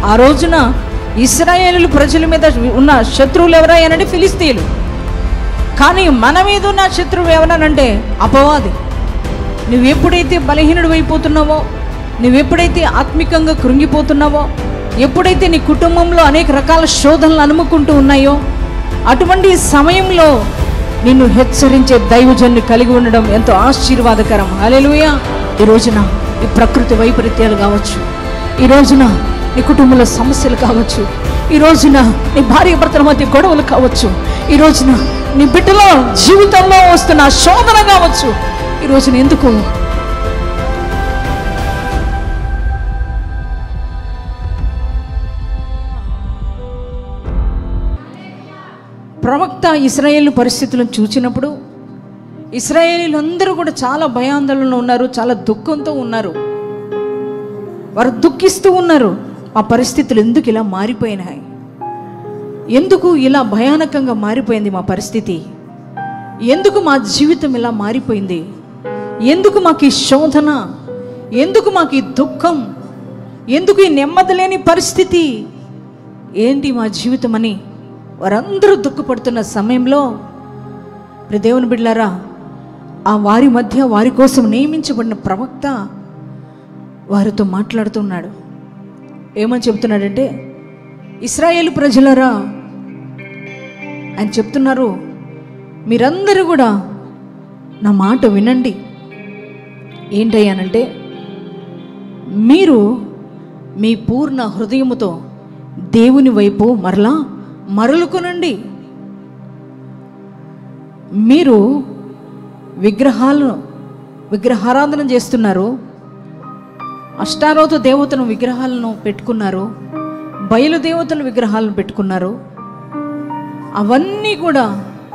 ఆ రోజున ఇస్రాయేలు ప్రజల మీద ఉన్న శత్రువులు ఎవరయ్యానంటే ఫిలిస్తీన్లు కానీ మన మీద ఉన్న శత్రువు ఎవరనంటే అపవాది నువ్వు ఎప్పుడైతే బలహీనుడు అయిపోతున్నావో నువ్వు ఎప్పుడైతే ఆత్మికంగా కృంగిపోతున్నావో ఎప్పుడైతే నీ కుటుంబంలో అనేక రకాల శోధనలు అనుముకుంటూ ఉన్నాయో అటువంటి సమయంలో నిన్ను హెచ్చరించే దైవజన్ని కలిగి ఉండడం ఎంతో ఆశీర్వాదకరం హల్లెలూయా ఈ రోజున ఈ ప్రకృతి వైపరీత్యాలు కావచ్చు ఈ రోజున నీ కుటుంబంలో సమస్యలు కావచ్చు ఈ రోజున నీ భార్య భర్తల మధ్య గొడవలు కావచ్చు ఈ రోజున నీ బిడ్డలో జీవితంలో వస్తున్న శోధన కావచ్చు ఈ రోజున ఎందుకు ప్రవక్త ఇస్రాయేల్ పరిస్థితులను చూచినప్పుడు ఇస్రాయేలీలందరూ కూడా చాలా భయాందోళనలో ఉన్నారు చాలా దుఃఖంతో ఉన్నారు వారు దుఃఖిస్తూ ఉన్నారు ఆ పరిస్థితులు ఎందుకు ఇలా మారిపోయినాయి ఎందుకు ఇలా భయానకంగా మారిపోయింది మా పరిస్థితి ఎందుకు మా జీవితం ఇలా మారిపోయింది ఎందుకు మాకు ఈ శోధన ఎందుకు మాకు ఈ దుఃఖం ఎందుకు ఈ నెమ్మది లేని పరిస్థితి ఏంటి మా జీవితం అని వారందరూ దుఃఖపడుతున్న సమయంలో ప్రియ దేవుని బిడ్డారా ఆ వారి మధ్య వారి కోసం నియమించబడిన ప్రవక్త వారితో మాట్లాడుతున్నాడు ఏమని చెప్తున్నాడంటే ఇస్రాయేల్ ప్రజలరా ఆయన చెప్తున్నారు మీరందరూ కూడా నా మాట వినండి ఏంటయ్యానంటే మీరు మీ పూర్ణ హృదయముతో దేవుని వైపు మరలా మరలుకొనండి మీరు విగ్రహాలను విగ్రహారాధన చేస్తున్నారు అష్టారోత దేవతను విగ్రహాలను పెట్టుకున్నారు బయలు దేవతల విగ్రహాలను పెట్టుకున్నారు అవన్నీ కూడా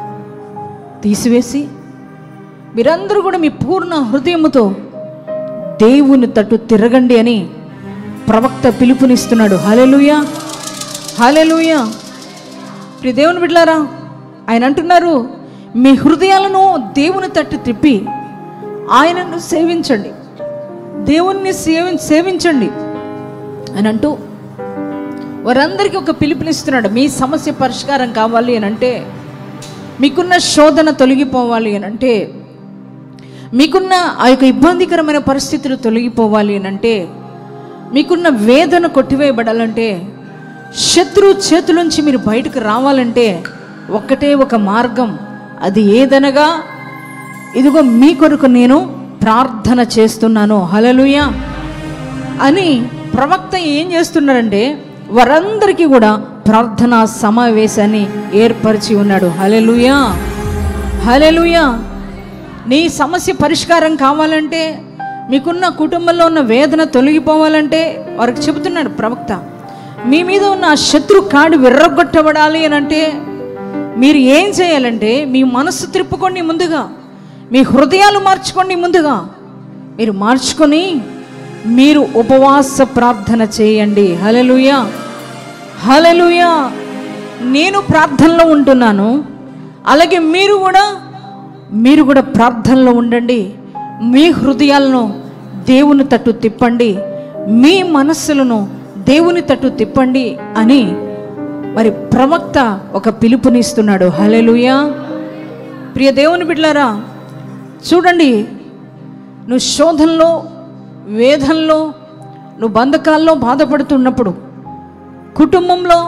తీసివేసి మీరందరూ కూడా మీ పూర్ణ హృదయముతో దేవుని తట్టు తిరగండి అని ప్రవక్త పిలుపునిస్తున్నాడు హలెలుయా హలెలుయా ప్రియ దేవుని బిడ్లారా ఆయన అంటున్నారు మీ హృదయాలను దేవుని తట్టు తిప్పి ఆయనను సేవించండి దేవుణ్ణి సేవి సేవించండి అని అంటూ వారందరికీ ఒక పిలుపునిస్తున్నాడు మీ సమస్య పరిష్కారం కావాలి అని అంటే మీకున్న శోధన తొలగిపోవాలి అని అంటే మీకున్న ఆ యొక్క ఇబ్బందికరమైన పరిస్థితులు తొలగిపోవాలి అని అంటే మీకున్న వేదన కొట్టివేయబడాలంటే శత్రు చేతులోంచి మీరు బయటకు రావాలంటే ఒక్కటే ఒక మార్గం అది ఏదనగా ఇదిగో మీ కొరకు నేను ప్రార్థన చేస్తున్నాను హలలుయా అని ప్రవక్త ఏం చేస్తున్నారంటే వారందరికీ కూడా ప్రార్థనా సమావేశాన్ని ఏర్పరిచి ఉన్నాడు హలెలుయా హలెలుయా నీ సమస్య పరిష్కారం కావాలంటే మీకున్న కుటుంబంలో ఉన్న వేదన తొలగిపోవాలంటే వారికి చెబుతున్నాడు ప్రవక్త మీ మీద ఉన్న ఆ శత్రు కాడు విర్రగొట్టబడాలి అని అంటే మీరు ఏం చేయాలంటే మీ మనస్సు త్రిప్పుకోండి ముందుగా మీ హృదయాలు మార్చుకోండి ముందుగా మీరు మార్చుకొని మీరు ఉపవాస ప్రార్థన చేయండి హలలుయా హలలుయా నేను ప్రార్థనలో ఉంటున్నాను అలాగే మీరు కూడా మీరు కూడా ప్రార్థనలో ఉండండి మీ హృదయాలను దేవుని తట్టు తిప్పండి మీ మనస్సులను దేవుని తట్టు తిప్పండి అని మరి ప్రవక్త ఒక పిలుపునిస్తున్నాడు హలెలుయా ప్రియ దేవుని బిడ్డలారా చూడండి నువ్వు శోధనలో వేదనలో నువ్వు బంధకాల్లో బాధపడుతున్నప్పుడు కుటుంబంలో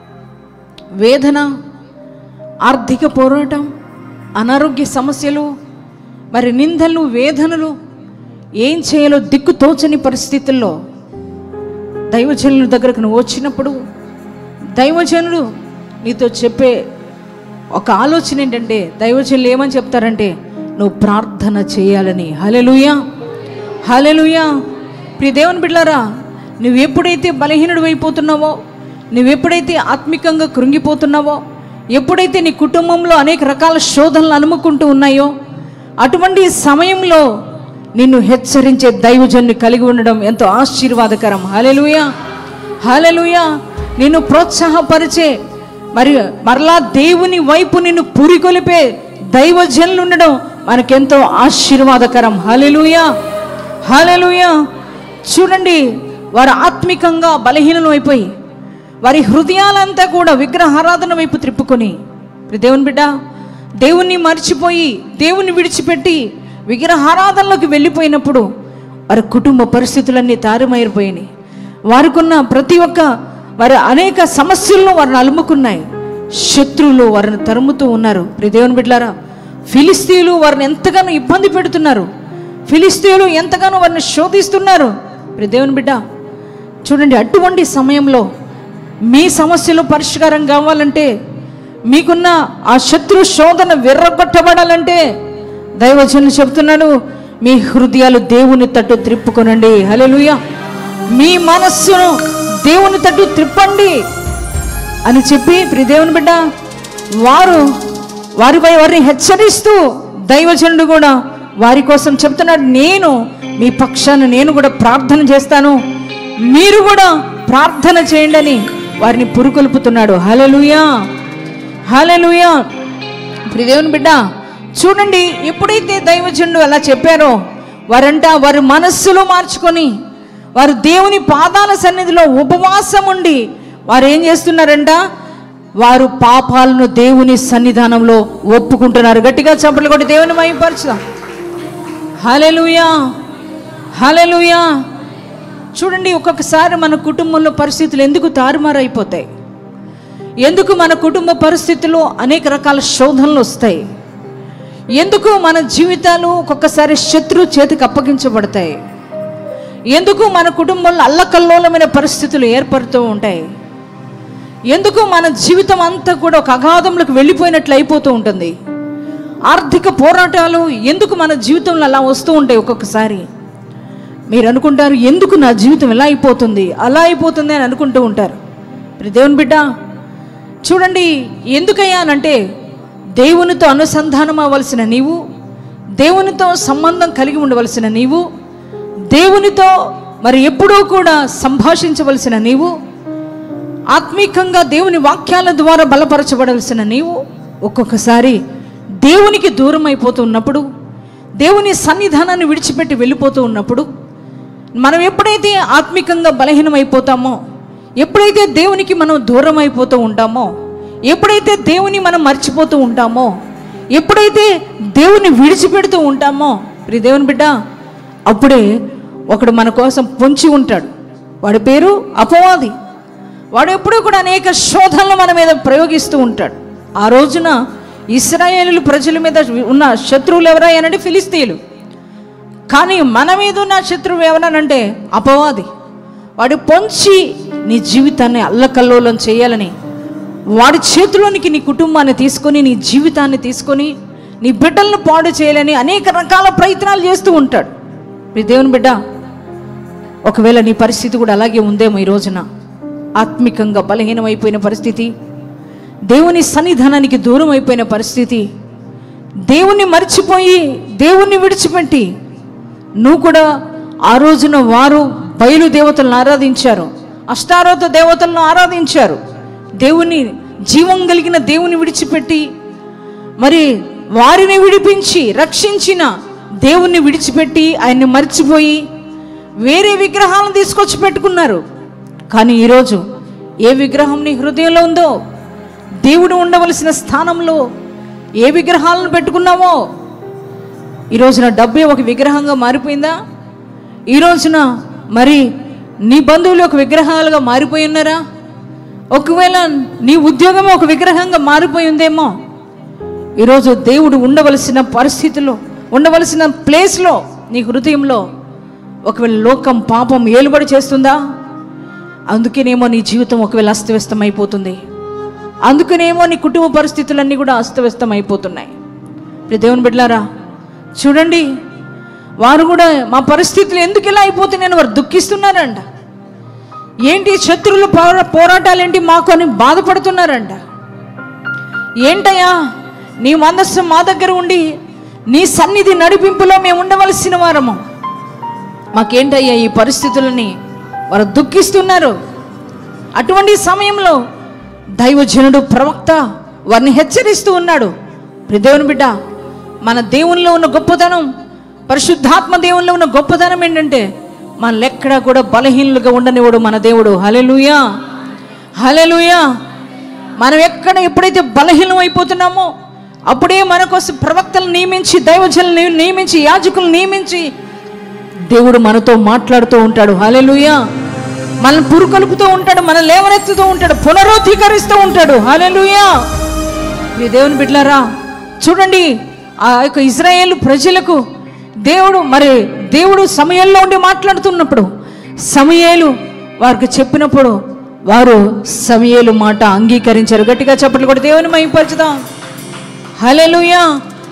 వేదన ఆర్థిక పోరాటం అనారోగ్య సమస్యలు మరి నిందలు వేదనలు ఏం చేయాలో దిక్కు తోచని పరిస్థితుల్లో దైవజనుల దగ్గరకు నువ్వు వచ్చినప్పుడు దైవజనులు నీతో చెప్పే ఒక ఆలోచన ఏంటంటే దైవజనులు ఏమని చెప్తారంటే నువ్వు ప్రార్థన చేయాలని హలెలుయా హలెలుయా ప్రియ దేవుని బిడ్డారా నువ్వు ఎప్పుడైతే బలహీనుడు అయిపోతున్నావో నువ్వు ఎప్పుడైతే ఆత్మికంగా కృంగిపోతున్నావో ఎప్పుడైతే నీ కుటుంబంలో అనేక రకాల శోధనలు అనుముకుంటూ ఉన్నాయో అటువంటి సమయంలో నిన్ను హెచ్చరించే దైవజన్ని కలిగి ఉండడం ఎంతో ఆశీర్వాదకరం హలెలుయా హలెలుయా నిన్ను ప్రోత్సాహపరిచే మరి మరలా దేవుని వైపు నిన్ను పురికొలిపే దైవజనులు ఉండడం మనకెంతో ఆశీర్వాదకరం హలెలుయా హలెలుయా చూడండి వారు ఆత్మికంగా బలహీనం అయిపోయి వారి హృదయాలంతా కూడా విగ్రహారాధన వైపు త్రిప్పుకొని ఇప్పుడు దేవుని బిడ్డ దేవుణ్ణి మర్చిపోయి దేవుణ్ణి విడిచిపెట్టి విగ్రహారాధనలోకి వెళ్ళిపోయినప్పుడు వారి కుటుంబ పరిస్థితులన్నీ తారుమైరిపోయినాయి వారికున్న ప్రతి ఒక్క వారి అనేక సమస్యలను వారిని అలుముకున్నాయి శత్రువులు వారిని తరుముతూ ఉన్నారు ప్రియ దేవుని బిడ్డారా ఫిలిస్తీన్లు వారిని ఎంతగానో ఇబ్బంది పెడుతున్నారు ఫిలిస్తీన్లు ఎంతగానో వారిని శోధిస్తున్నారు ప్రియ దేవుని బిడ్డ చూడండి అటువంటి సమయంలో మీ సమస్యలు పరిష్కారం కావాలంటే మీకున్న ఆ శత్రు శోధన విర్రగొట్టబడాలంటే దైవజనులు చెప్తున్నాడు మీ హృదయాలు దేవుని తట్టు త్రిప్పుకొనండి హల్లెలూయా మీ మనస్సును దేవుని తట్టు త్రిప్పండి అని చెప్పి ప్రియ దేవుని బిడ్డ వారు వారిపై వారిని హెచ్చరిస్తూ దైవజనుడు కూడా వారి కోసం చెప్తున్నాడు నేను మీ పక్షాన నేను కూడా ప్రార్థన చేస్తాను మీరు కూడా ప్రార్థన చేయండి అని వారిని పురుకొల్పుతున్నాడు హలలుయా హలలుయా ప్రియ దేవుని బిడ్డ చూడండి ఎప్పుడైతే దైవజనుడు అలా చెప్పారో వారంట వారి మనస్సులో మార్చుకొని వారు దేవుని పాదాల సన్నిధిలో ఉపవాసం ఉండి వారు ఏం చేస్తున్నారంట వారు పాపాలను దేవుని సన్నిధానంలో ఒప్పుకుంటున్నారు గట్టిగా చప్పట్లు కొట్టి దేవుని మైపరచుదాం హలెలుయా హలెలుయా చూడండి ఒక్కొక్కసారి మన కుటుంబంలో పరిస్థితులు ఎందుకు తారుమారైపోతాయి ఎందుకు మన కుటుంబ పరిస్థితుల్లో అనేక రకాల శోధనలు వస్తాయి ఎందుకు మన జీవితాలు ఒక్కొక్కసారి శత్రు చేతికి అప్పగించబడతాయి ఎందుకు మన కుటుంబంలో అల్లకల్లోలమైన పరిస్థితులు ఏర్పడుతూ ఉంటాయి ఎందుకు మన జీవితం అంతా కూడా ఒక అగాధంలోకి వెళ్ళిపోయినట్లు అయిపోతూ ఉంటుంది ఆర్థిక పోరాటాలు ఎందుకు మన జీవితంలో అలా వస్తూ ఉంటాయి ఒక్కొక్కసారి మీరు అనుకుంటారు ఎందుకు నా జీవితం ఎలా అయిపోతుంది అలా అయిపోతుంది అని అనుకుంటూ ఉంటారు మరి దేవుని బిడ్డ చూడండి ఎందుకయ్యానంటే దేవునితో అనుసంధానం అవ్వవలసిన నీవు దేవునితో సంబంధం కలిగి ఉండవలసిన నీవు దేవునితో మరి ఎప్పుడూ కూడా సంభాషించవలసిన నీవు ఆత్మీకంగా దేవుని వాక్యాల ద్వారా బలపరచబడవలసిన నీవు ఒక్కొక్కసారి దేవునికి దూరం అయిపోతూ ఉన్నప్పుడు దేవుని సన్నిధానాన్ని విడిచిపెట్టి వెళ్ళిపోతూ ఉన్నప్పుడు మనం ఎప్పుడైతే ఆత్మికంగా బలహీనమైపోతామో ఎప్పుడైతే దేవునికి మనం దూరం అయిపోతూ ఉంటామో ఎప్పుడైతే దేవుని మనం మర్చిపోతూ ఉంటామో ఎప్పుడైతే దేవుని విడిచిపెడుతూ ఉంటామో ప్రియ దేవుని బిడ్డ అప్పుడే ఒకడు మన కోసం పొంచి ఉంటాడు వాడి పేరు అపవాది వాడు ఎప్పుడూ కూడా అనేక శోధనలు మన మీద ప్రయోగిస్తూ ఉంటాడు ఆ రోజున ఇస్రాయేలు ప్రజల మీద ఉన్న శత్రువులు ఎవరయ్యానంటే ఫిలిస్తీన్లు కానీ మన మీద ఉన్న శత్రువు ఎవరనంటే అపవాది వాడు పొంచి నీ జీవితాన్ని అల్లకల్లోలం చేయాలని వాడి చేతిలోనికి నీ కుటుంబాన్ని తీసుకొని నీ జీవితాన్ని తీసుకొని నీ బిడ్డలను పాడు చేయాలని అనేక రకాల ప్రయత్నాలు చేస్తూ ఉంటాడు మీ దేవుని బిడ్డ ఒకవేళ నీ పరిస్థితి కూడా అలాగే ఉందేమో ఈ రోజున ఆత్మికంగా బలహీనమైపోయిన పరిస్థితి దేవుని సన్నిధానానికి దూరం అయిపోయిన పరిస్థితి దేవుణ్ణి మర్చిపోయి దేవుణ్ణి విడిచిపెట్టి నువ్వు కూడా ఆ రోజున వారు బయలు దేవతలను ఆరాధించారు అష్టారోత దేవతలను ఆరాధించారు దేవుని జీవం కలిగిన దేవుని విడిచిపెట్టి మరి వారిని విడిపించి రక్షించిన దేవుణ్ణి విడిచిపెట్టి ఆయన్ని మర్చిపోయి వేరే విగ్రహాలను తీసుకొచ్చి పెట్టుకున్నారు కానీ ఈరోజు ఏ విగ్రహం నీ హృదయంలో ఉందో దేవుడు ఉండవలసిన స్థానంలో ఏ విగ్రహాలను పెట్టుకున్నావో ఈ రోజున డబ్బే ఒక విగ్రహంగా మారిపోయిందా ఈ రోజున మరి నీ బంధువులు ఒక విగ్రహాలుగా మారిపోయి ఉన్నారా ఒకవేళ నీ ఉద్యోగం ఒక విగ్రహంగా మారిపోయి ఉందేమో ఈరోజు దేవుడు ఉండవలసిన పరిస్థితిలో ఉండవలసిన ప్లేస్లో నీ హృదయంలో ఒకవేళ లోకం పాపం ఏలుబడి చేస్తుందా అందుకేనేమో నీ జీవితం ఒకవేళ అస్తవ్యస్తం అయిపోతుంది అందుకనేమో నీ కుటుంబ పరిస్థితులన్నీ కూడా అస్తవ్యస్తం అయిపోతున్నాయి ఇప్పుడు దేవుని బిడ్డలారా చూడండి వారు కూడా మా పరిస్థితులు ఎందుకు ఇలా అయిపోతున్నాయని వారు దుఃఖిస్తున్నారంట ఏంటి శత్రువుల పోరా పోరాటాలు ఏంటి మాకు అని బాధపడుతున్నారంట ఏంటయ్యా నీ మందస్సు మా దగ్గర ఉండి నీ సన్నిధి నడిపింపులో మేము ఉండవలసిన వారము మాకేంటయ్యా ఈ పరిస్థితులని వారు దుఃఖిస్తున్నారు అటువంటి సమయంలో దైవజనుడు ప్రవక్త వారిని హెచ్చరిస్తూ ఉన్నాడు ప్రియ దేవుని బిడ్డ మన దేవునిలో ఉన్న గొప్పతనం పరిశుద్ధాత్మ దేవునిలో ఉన్న గొప్పతనం ఏంటంటే మనల్ని ఎక్కడా కూడా బలహీనులుగా ఉండనివాడు మన దేవుడు హలెలుయా హలెలుయా మనం ఎక్కడ ఎప్పుడైతే బలహీనం అయిపోతున్నామో అప్పుడే మన కోసం ప్రవక్తలను నియమించి దైవజనులను నియమించి యాజకులను నియమించి దేవుడు మనతో మాట్లాడుతూ ఉంటాడు హలెలుయా మనల్ని పురుకొలుపుతూ ఉంటాడు మన లేవనెత్తుతూ ఉంటాడు పునరుద్ధీకరిస్తూ ఉంటాడు హలెలుయా మీ దేవుని బిడ్డలారా చూడండి ఆ యొక్క ఇజ్రాయేల్ ప్రజలకు దేవుడు మరి దేవుడు సమయంలో ఉండి మాట్లాడుతున్నప్పుడు సమయేలు వారికి చెప్పినప్పుడు వారు సమయేలు మాట అంగీకరించారు గట్టిగా చెప్పట్లు కూడా దేవుని మైపరచుదాం హలెలుయా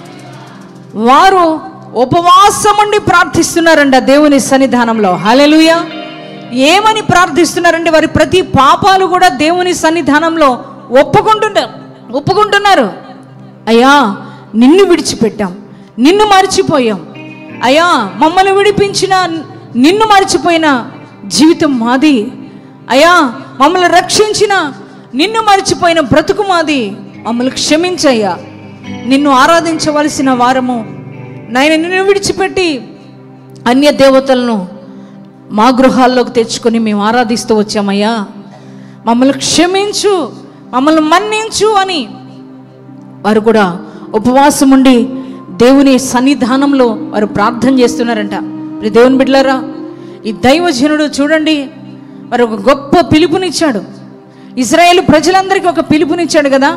వారు ఉపవాసం ఉండి ప్రార్థిస్తున్నారంట దేవుని సన్నిధానంలో హలెలుయా ఏమని ప్రార్థిస్తున్నారంటే వారి ప్రతి పాపాలు కూడా దేవుని సన్నిధానంలో ఒప్పుకుంటున్నారు ఒప్పుకుంటున్నారు అయ్యా నిన్ను విడిచిపెట్టాం నిన్ను మర్చిపోయాం అయ్యా మమ్మల్ని విడిపించిన నిన్ను మర్చిపోయిన జీవితం మాది అయ్యా మమ్మల్ని రక్షించిన నిన్ను మర్చిపోయిన బ్రతుకు మాది మమ్మల్ని క్షమించయ్యా నిన్ను ఆరాధించవలసిన వారము నాయన నిన్ను విడిచిపెట్టి అన్య దేవతలను మా గృహాల్లోకి తెచ్చుకొని మేము ఆరాధిస్తూ వచ్చామయ్యా మమ్మల్ని క్షమించు మమ్మల్ని మన్నించు అని వారు కూడా ఉపవాసం ఉండి దేవుని సన్నిధానంలో వారు ప్రార్థన చేస్తున్నారంట మరి దేవుని బిడ్డలారా ఈ దైవజనుడు చూడండి మరి ఒక గొప్ప పిలుపునిచ్చాడు ఇజ్రాయేల్ ప్రజలందరికీ ఒక పిలుపునిచ్చాడు కదా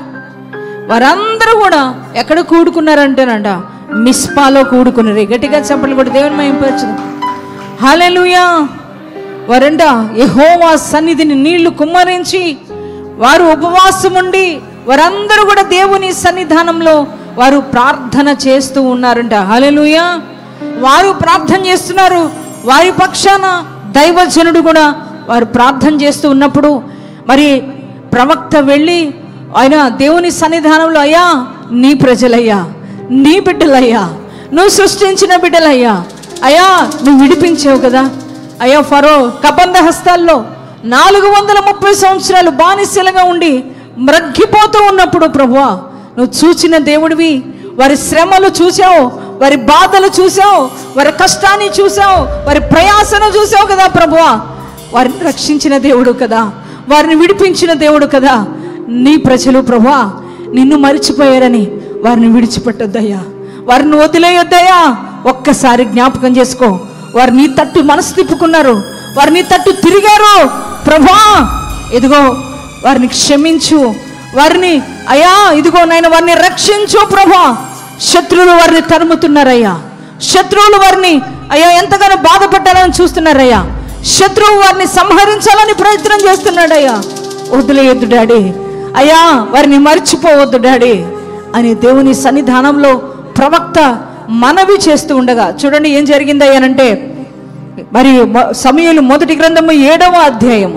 వారందరూ కూడా ఎక్కడ కూడుకున్నారంటేనంట మిస్పాలో కూడుకున్నారు గట్టిగా చెప్పలు కూడా దేవుని మహింపరచదు హల్లెలూయా వారంట యెహోవా సన్నిధిని నీళ్లు కుమ్మరించి వారు ఉపవాసం ఉండి వారందరూ కూడా దేవుని సన్నిధానంలో వారు ప్రార్థన చేస్తూ ఉన్నారంట హల్లెలూయా వారు ప్రార్థన చేస్తున్నారు వారి పక్షాన దైవజనుడు కూడా వారు ప్రార్థన చేస్తూ ఉన్నప్పుడు మరి ప్రవక్త వెళ్ళి ఆయన దేవుని సన్నిధానంలో అయ్యా నీ ప్రజలయ్యా నీ బిడ్డలయ్యా నువ్వు సృష్టించిన బిడ్డలయ్యా అయ్యా నువ్వు విడిపించావు కదా అయ్యా ఫరో కబంధ హస్తాల్లో నాలుగు వందల ముప్పై సంవత్సరాలు బానిసలుగా ఉండి మ్రగ్గిపోతూ ఉన్నప్పుడు ప్రభువా నువ్వు చూచిన దేవుడివి వారి శ్రమలు చూసావు వారి బాధలు చూసావు వారి కష్టాన్ని చూసావు వారి ప్రయాసను చూసావు కదా ప్రభువా వారిని రక్షించిన దేవుడు కదా వారిని విడిపించిన దేవుడు కదా నీ ప్రజలు ప్రభువా నిన్ను మరిచిపోయారని వారిని విడిచిపెట్టొద్దయ్యా వారిని వదిలేయొద్దయ్యా ఒక్కసారి జ్ఞాపకం చేసుకో వారు నీ తట్టు మనసు తిప్పుకున్నారు వారు నీ తట్టు తిరిగారు ప్రభా ఇదిగో వారిని క్షమించు వారిని అయ్యా ఇదిగో నాయన వారిని రక్షించు ప్రభా శత్రువులు వారిని తరుముతున్నారయ్యా శత్రువులు వారిని అయ్యా ఎంతగానో బాధపడ్డారని చూస్తున్నారయ్యా శత్రువు వారిని సంహరించాలని ప్రయత్నం చేస్తున్నాడయ్యా వదిలేయొద్దు డాడీ అయ్యా వారిని మర్చిపోవద్దు డాడీ అని దేవుని సన్నిధానంలో ప్రవక్త మనవి చేస్తూ ఉండగా చూడండి ఏం జరిగిందయ్యానంటే మరి సమయంలో మొదటి గ్రంథము ఏడవ అధ్యాయము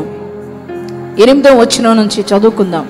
ఎనిమిదవ వచ్చిన నుంచి చదువుకుందాం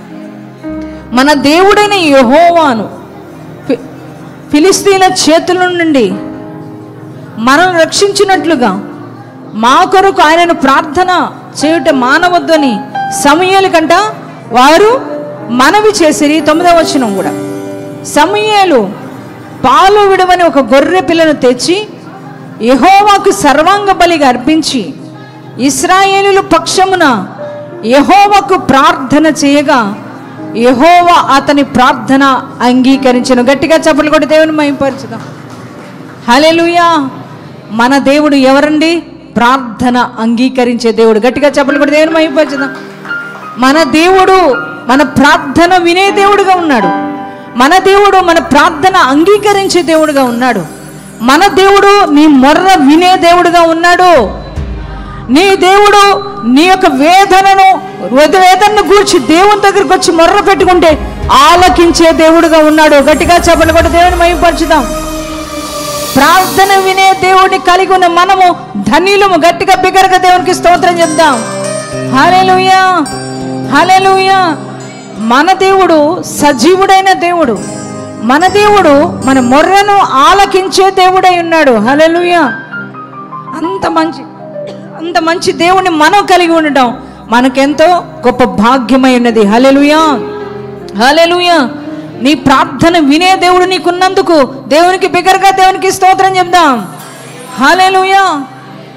మన దేవుడైన యెహోవాను ఫి- ఫిలిస్తీన్ల చేతుల నుండి మనల్ని రక్షించినట్లుగా మా కొరకు ఆయనను ప్రార్థన చేయుట మానవద్దని సమయాల కంట వారు మనవి చేసిరి తొమ్మిదవ వచనం కూడా సమయాలు పాలు విడవని ఒక గొర్రె పిల్లను తెచ్చి యెహోవాకు సర్వాంగ బలిగా అర్పించి ఇస్రాయేలుల పక్షమున యెహోవాకు ప్రార్థన చేయగా యెహోవా అతని ప్రార్థన అంగీకరించను గట్టిగా చెప్పలు కొట్టి దేవుని మహింపరచుదాం హల్లెలూయా మన దేవుడు ఎవరండి ప్రార్థన అంగీకరించే దేవుడు గట్టిగా చెప్పలు కూడా దేవుని మహింపరచుదాం మన దేవుడు మన ప్రార్థన వినే దేవుడుగా ఉన్నాడు మన దేవుడు మన ప్రార్థన అంగీకరించే దేవుడుగా ఉన్నాడు మన దేవుడు నీ మొర్ర వినే దేవుడుగా ఉన్నాడు నీ దేవుడు నీ యొక్క వేదనను వేదనను గూర్చి దేవుని దగ్గరికి వచ్చి మొర్ర పెట్టుకుంటే ఆలకించే దేవుడుగా ఉన్నాడు గట్టిగా చెప్పలు కూడా దేవుని మహింపరచుదాం ప్రార్థన వినే దేవుడిని కలిగి ఉన్న మనము ధనీలము గట్టిగా బిగరగా దేవునికి స్తోత్రం చెప్దాం హల్లెలూయా హల్లెలూయా మన దేవుడు సజీవుడైన దేవుడు మన దేవుడు మన మొర్రను ఆలకించే దేవుడై ఉన్నాడు హల్లెలూయా అంత మంచి అంత మంచి దేవుని మనం కలిగి ఉండటం మనకెంతో గొప్ప భాగ్యమై ఉన్నది హల్లెలూయా హల్లెలూయా నీ ప్రార్థన వినే దేవుడు నీకున్నందుకు దేవునికి బిగరగా దేవునికి స్తోత్రం చెప్దాం హల్లెలూయా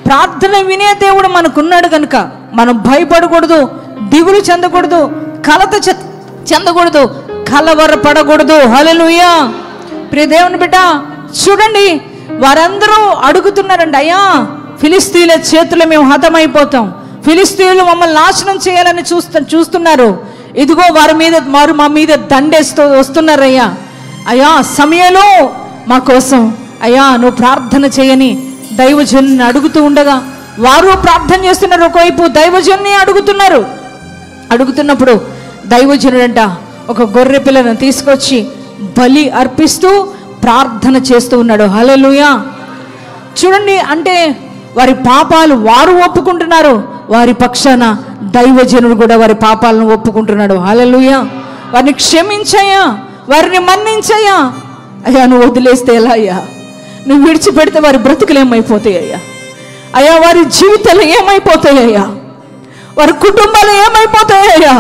ప్రార్థన వినే దేవుడు మనకున్నాడు కనుక మనం భయపడకూడదు దిగులు చెందకూడదు కలత చె- చెందకూడదు కలవరపడకూడదు హల్లెలూయా ప్రియ దేవుని బిడ్డ చూడండి వారందరూ అడుగుతున్నారండి అయ్యా ఫిలిస్తీన్ల చేతుల్లో మేము హతమైపోతాం ఫిలిస్తీన్లు మమ్మల్ని నాశనం చేయాలని చూస్తు చూస్తున్నారు ఇదిగో వారి మీద వారు మా మీద దండేస్తూ వస్తున్నారయ్యా అయ్యా సమయంలో మా కోసం అయ్యా నువ్వు ప్రార్థన చేయని దైవజన్ని అడుగుతూ ఉండగా వారు ప్రార్థన చేస్తున్నారు ఒకవైపు దైవజన్ని అడుగుతున్నారు అడుగుతున్నప్పుడు దైవజనుడంట ఒక గొర్రె పిల్లను తీసుకొచ్చి బలి అర్పిస్తూ ప్రార్థన చేస్తూ ఉన్నాడు హల్లెలూయా చూడండి అంటే వారి పాపాలు వారు ఒప్పుకుంటున్నారు వారి పక్షాన దైవజనుడు కూడా వారి పాపాలను ఒప్పుకుంటున్నాడు హల్లెలూయా వారిని క్షమించయ్యా వారిని మన్నించయ్యా అయ్యా నువ్వు వదిలేస్తే ఎలా అయ్యా నువ్వు విడిచిపెడితే వారి బ్రతుకులు ఏమైపోతాయి అయ్యా అయ్యా వారి జీవితాలు ఏమైపోతాయి అయ్యా వారి కుటుంబాలు ఏమైపోతాయ్యా